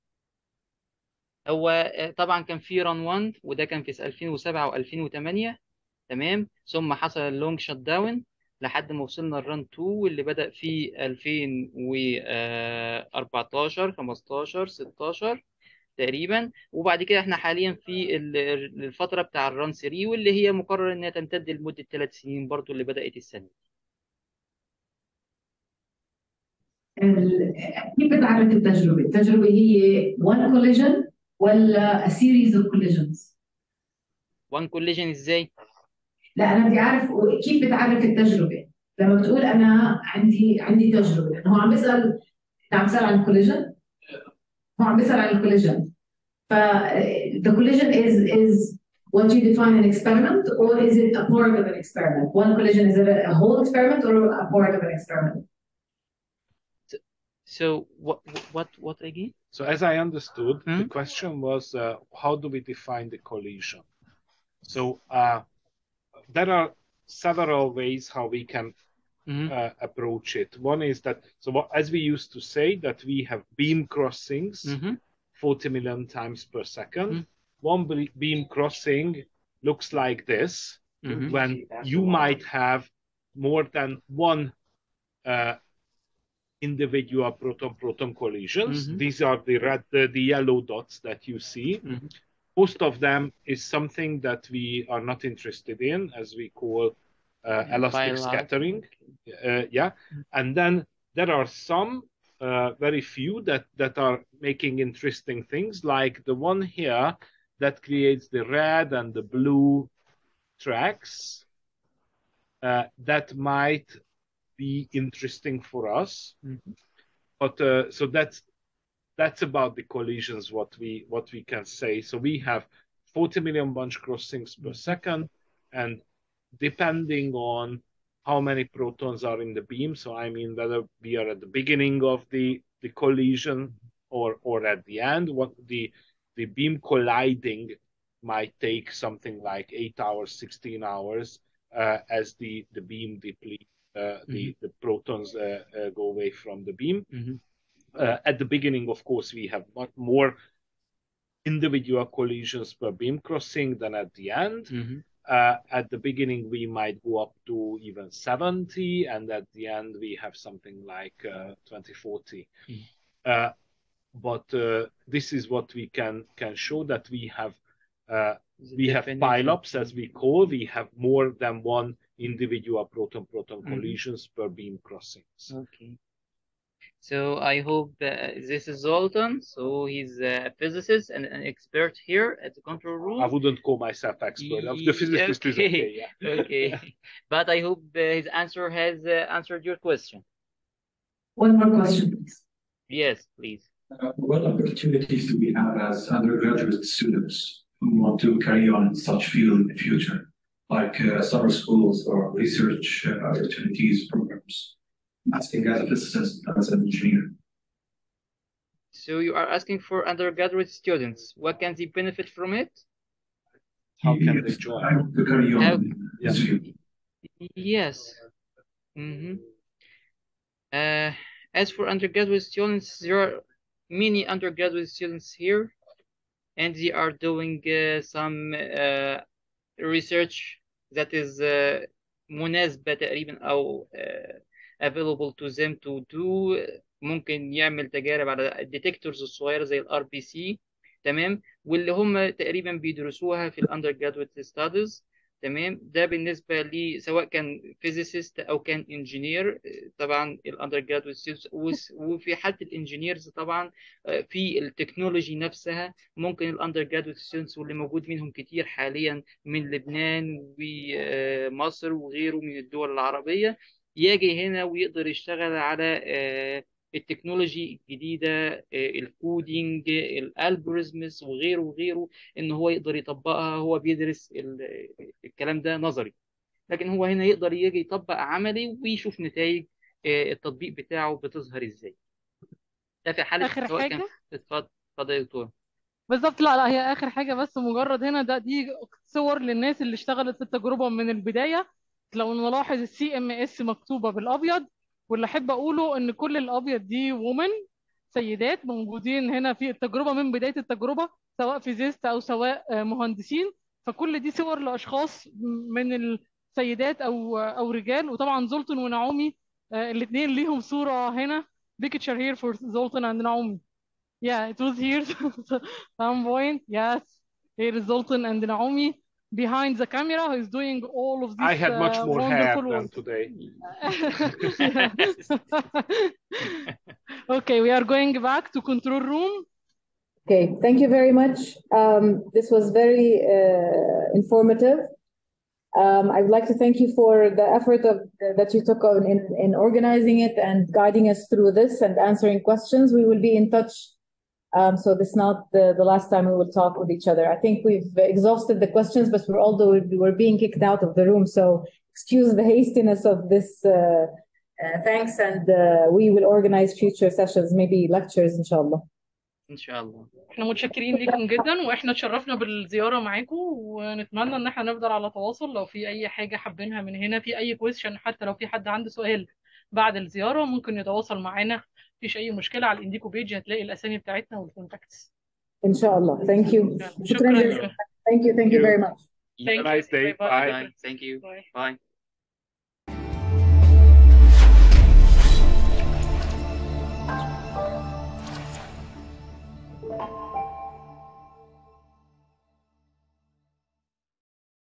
هو آه، طبعا كان في ران 1 وده كان في 2007 و2008 تمام ثم حصل اللونج شت داون لحد ما وصلنا الران 2 واللي بدأ في 2014 15 16 تقريبا وبعد كده احنا حاليا في ال- الفترة بتاع الران 3 واللي هي مقرر انها تمتد لمدة ثلاث سنين برضو اللي بدأت السنة ال- كيف بتعرف التجربة؟ التجربة هي one collision ولا a series of collisions؟ وان كوليجن ازاي لا أنا بدي أعرف كيف بتعرف التجربة؟ لما بتقول انا عندي عندي تجربه لانه هو عم بيسال عم بيسال عن الكوليجن هو عم بيسال عن الكوليجن ف the collision is is what you define an experiment or is it a part of an experiment one collision is it a whole experiment or a part of an experiment So what what what again? So as I understood, the Hmm? question was uh, how do we define the collision? So uh, there are several ways how we can Mhm. uh, approach it. One is that so what, as we used to say that we have beam crossings Mhm. 40 million times per second. Mm. One be- beam crossing looks like this Mhm. when you might have more than one uh, individual proton-proton collisions. Mhm. These are the red, the, the yellow dots that you see. Mhm. Most of them is something that we are not interested in, as we call uh, elastic Bilag- scattering. Uh, yeah, and then there are some, uh, very few that that are making interesting things, like the one here that creates the red and the blue tracks. Uh, that might be interesting for us, Mhm. but uh, so that's that's about the collisions. What we what we can say. So we have 40 million bunch crossings per second, and depending on how many protons are in the beam. So I mean whether we are at the beginning of the the collision or or at the end. What the the beam colliding might take something like eight hours, 16 hours uh, as the the beam deplete. Uh, the the protons uh, uh, go away from the beam. Mhm. Uh, at the beginning, of course, we have much more individual collisions per beam crossing than at the end. Mhm. Uh, at the beginning, we might go up to even 70, and at the end, we have something like uh, 20, 40. Mhm. Uh, but uh, this is what we can can show that we have uh, The we have definition. pileups as we call. We have more than one individual proton-proton Mhm. collisions per beam crossings. Okay. So I hope uh, this is Zoltan. So he's a physicist and an expert here at the control room. I wouldn't call myself expert. The physicist is okay. Yeah. okay. But I hope uh, his answer has uh, answered your question. one more question please Yes, please. Uh, What opportunities do we have as undergraduate students who want to carry on in such field in the future, like uh, summer schools or research uh, opportunities programs? I'm asking as a physicist, as an engineer. So you are asking for undergraduate students. What can they benefit from it? How can they Yes, join? I want to carry on How- in this field. Yes. hmm Uh, as for undergraduate students, there are many undergraduate students here, and they are doing uh, some uh, research that is uh, مناسبة تقريبا أو uh, available to them to do ممكن يعمل تجارب على الديتكتورز الصغيرة زي الار بي سي تمام واللي هم تقريبا بيدرسوها في الاندر ستاديز تمام ده بالنسبه لي سواء كان فيزيست او كان انجينير طبعا الاندر جرادويت وفي حاله الانجينيرز طبعا آه، في التكنولوجي نفسها ممكن الاندر جرادويت ستودنتس واللي موجود منهم كتير حاليا من لبنان ومصر وغيره من الدول العربيه يجي هنا ويقدر يشتغل على آه، التكنولوجي الجديده آه، الكودينج الالجوريزمز وغيره وغيره ان هو يقدر يطبقها هو بيدرس ال- الكلام ده نظري لكن هو هنا يقدر يجي يطبق عملي ويشوف نتائج آه، التطبيق بتاعه بتظهر ازاي ده في حالة اخر سواء كان حاجه اتفضل اتفضل يا دكتور بالظبط لا لا هي اخر حاجه بس مجرد هنا ده دي صور للناس اللي اشتغلت في التجربه من البدايه لو نلاحظ السي ام اس مكتوبه بالابيض واللي احب اقوله ان كل الابيض دي وومن سيدات موجودين هنا في التجربه من بدايه التجربه سواء فيزيست او سواء آه، مهندسين فكل دي صور لاشخاص من السيدات او او رجال وطبعا زولتن ونعومي الاثنين ليهم صوره هنا picture here for Zoltan and Naomi Yeah, it was here some point. Yes, here is Zoltan and Naomi behind the camera who is doing all of this I had much uh, more hair wonderful than work. today. okay, we are going back to control room. Okay, thank you very much. Um, this was very uh, informative. Um, I would like to thank you for the effort of that you took on in, in organizing it and guiding us through this and answering questions. We will be in touch. Um, so this is not the, the last time we will talk with each other. I think we've exhausted the questions, but we're although we're being kicked out of the room. So excuse the hastiness of this. Uh, uh, thanks, and uh, we will organize future sessions, maybe lectures, inshallah. ان شاء الله احنا متشكرين ليكم جدا واحنا اتشرفنا بالزياره معاكم ونتمنى ان احنا نفضل على تواصل لو في اي حاجه حابينها من هنا في اي كويشن حتى لو في حد عنده سؤال بعد الزياره ممكن يتواصل معانا مفيش اي مشكله على الانديكو بيج هتلاقي الاسامي بتاعتنا والكونتاكتس Inshallah. Thank you. شكرا Thank you. Thank you very much. Have a nice day. Bye. Bye. Thank you Bye. bye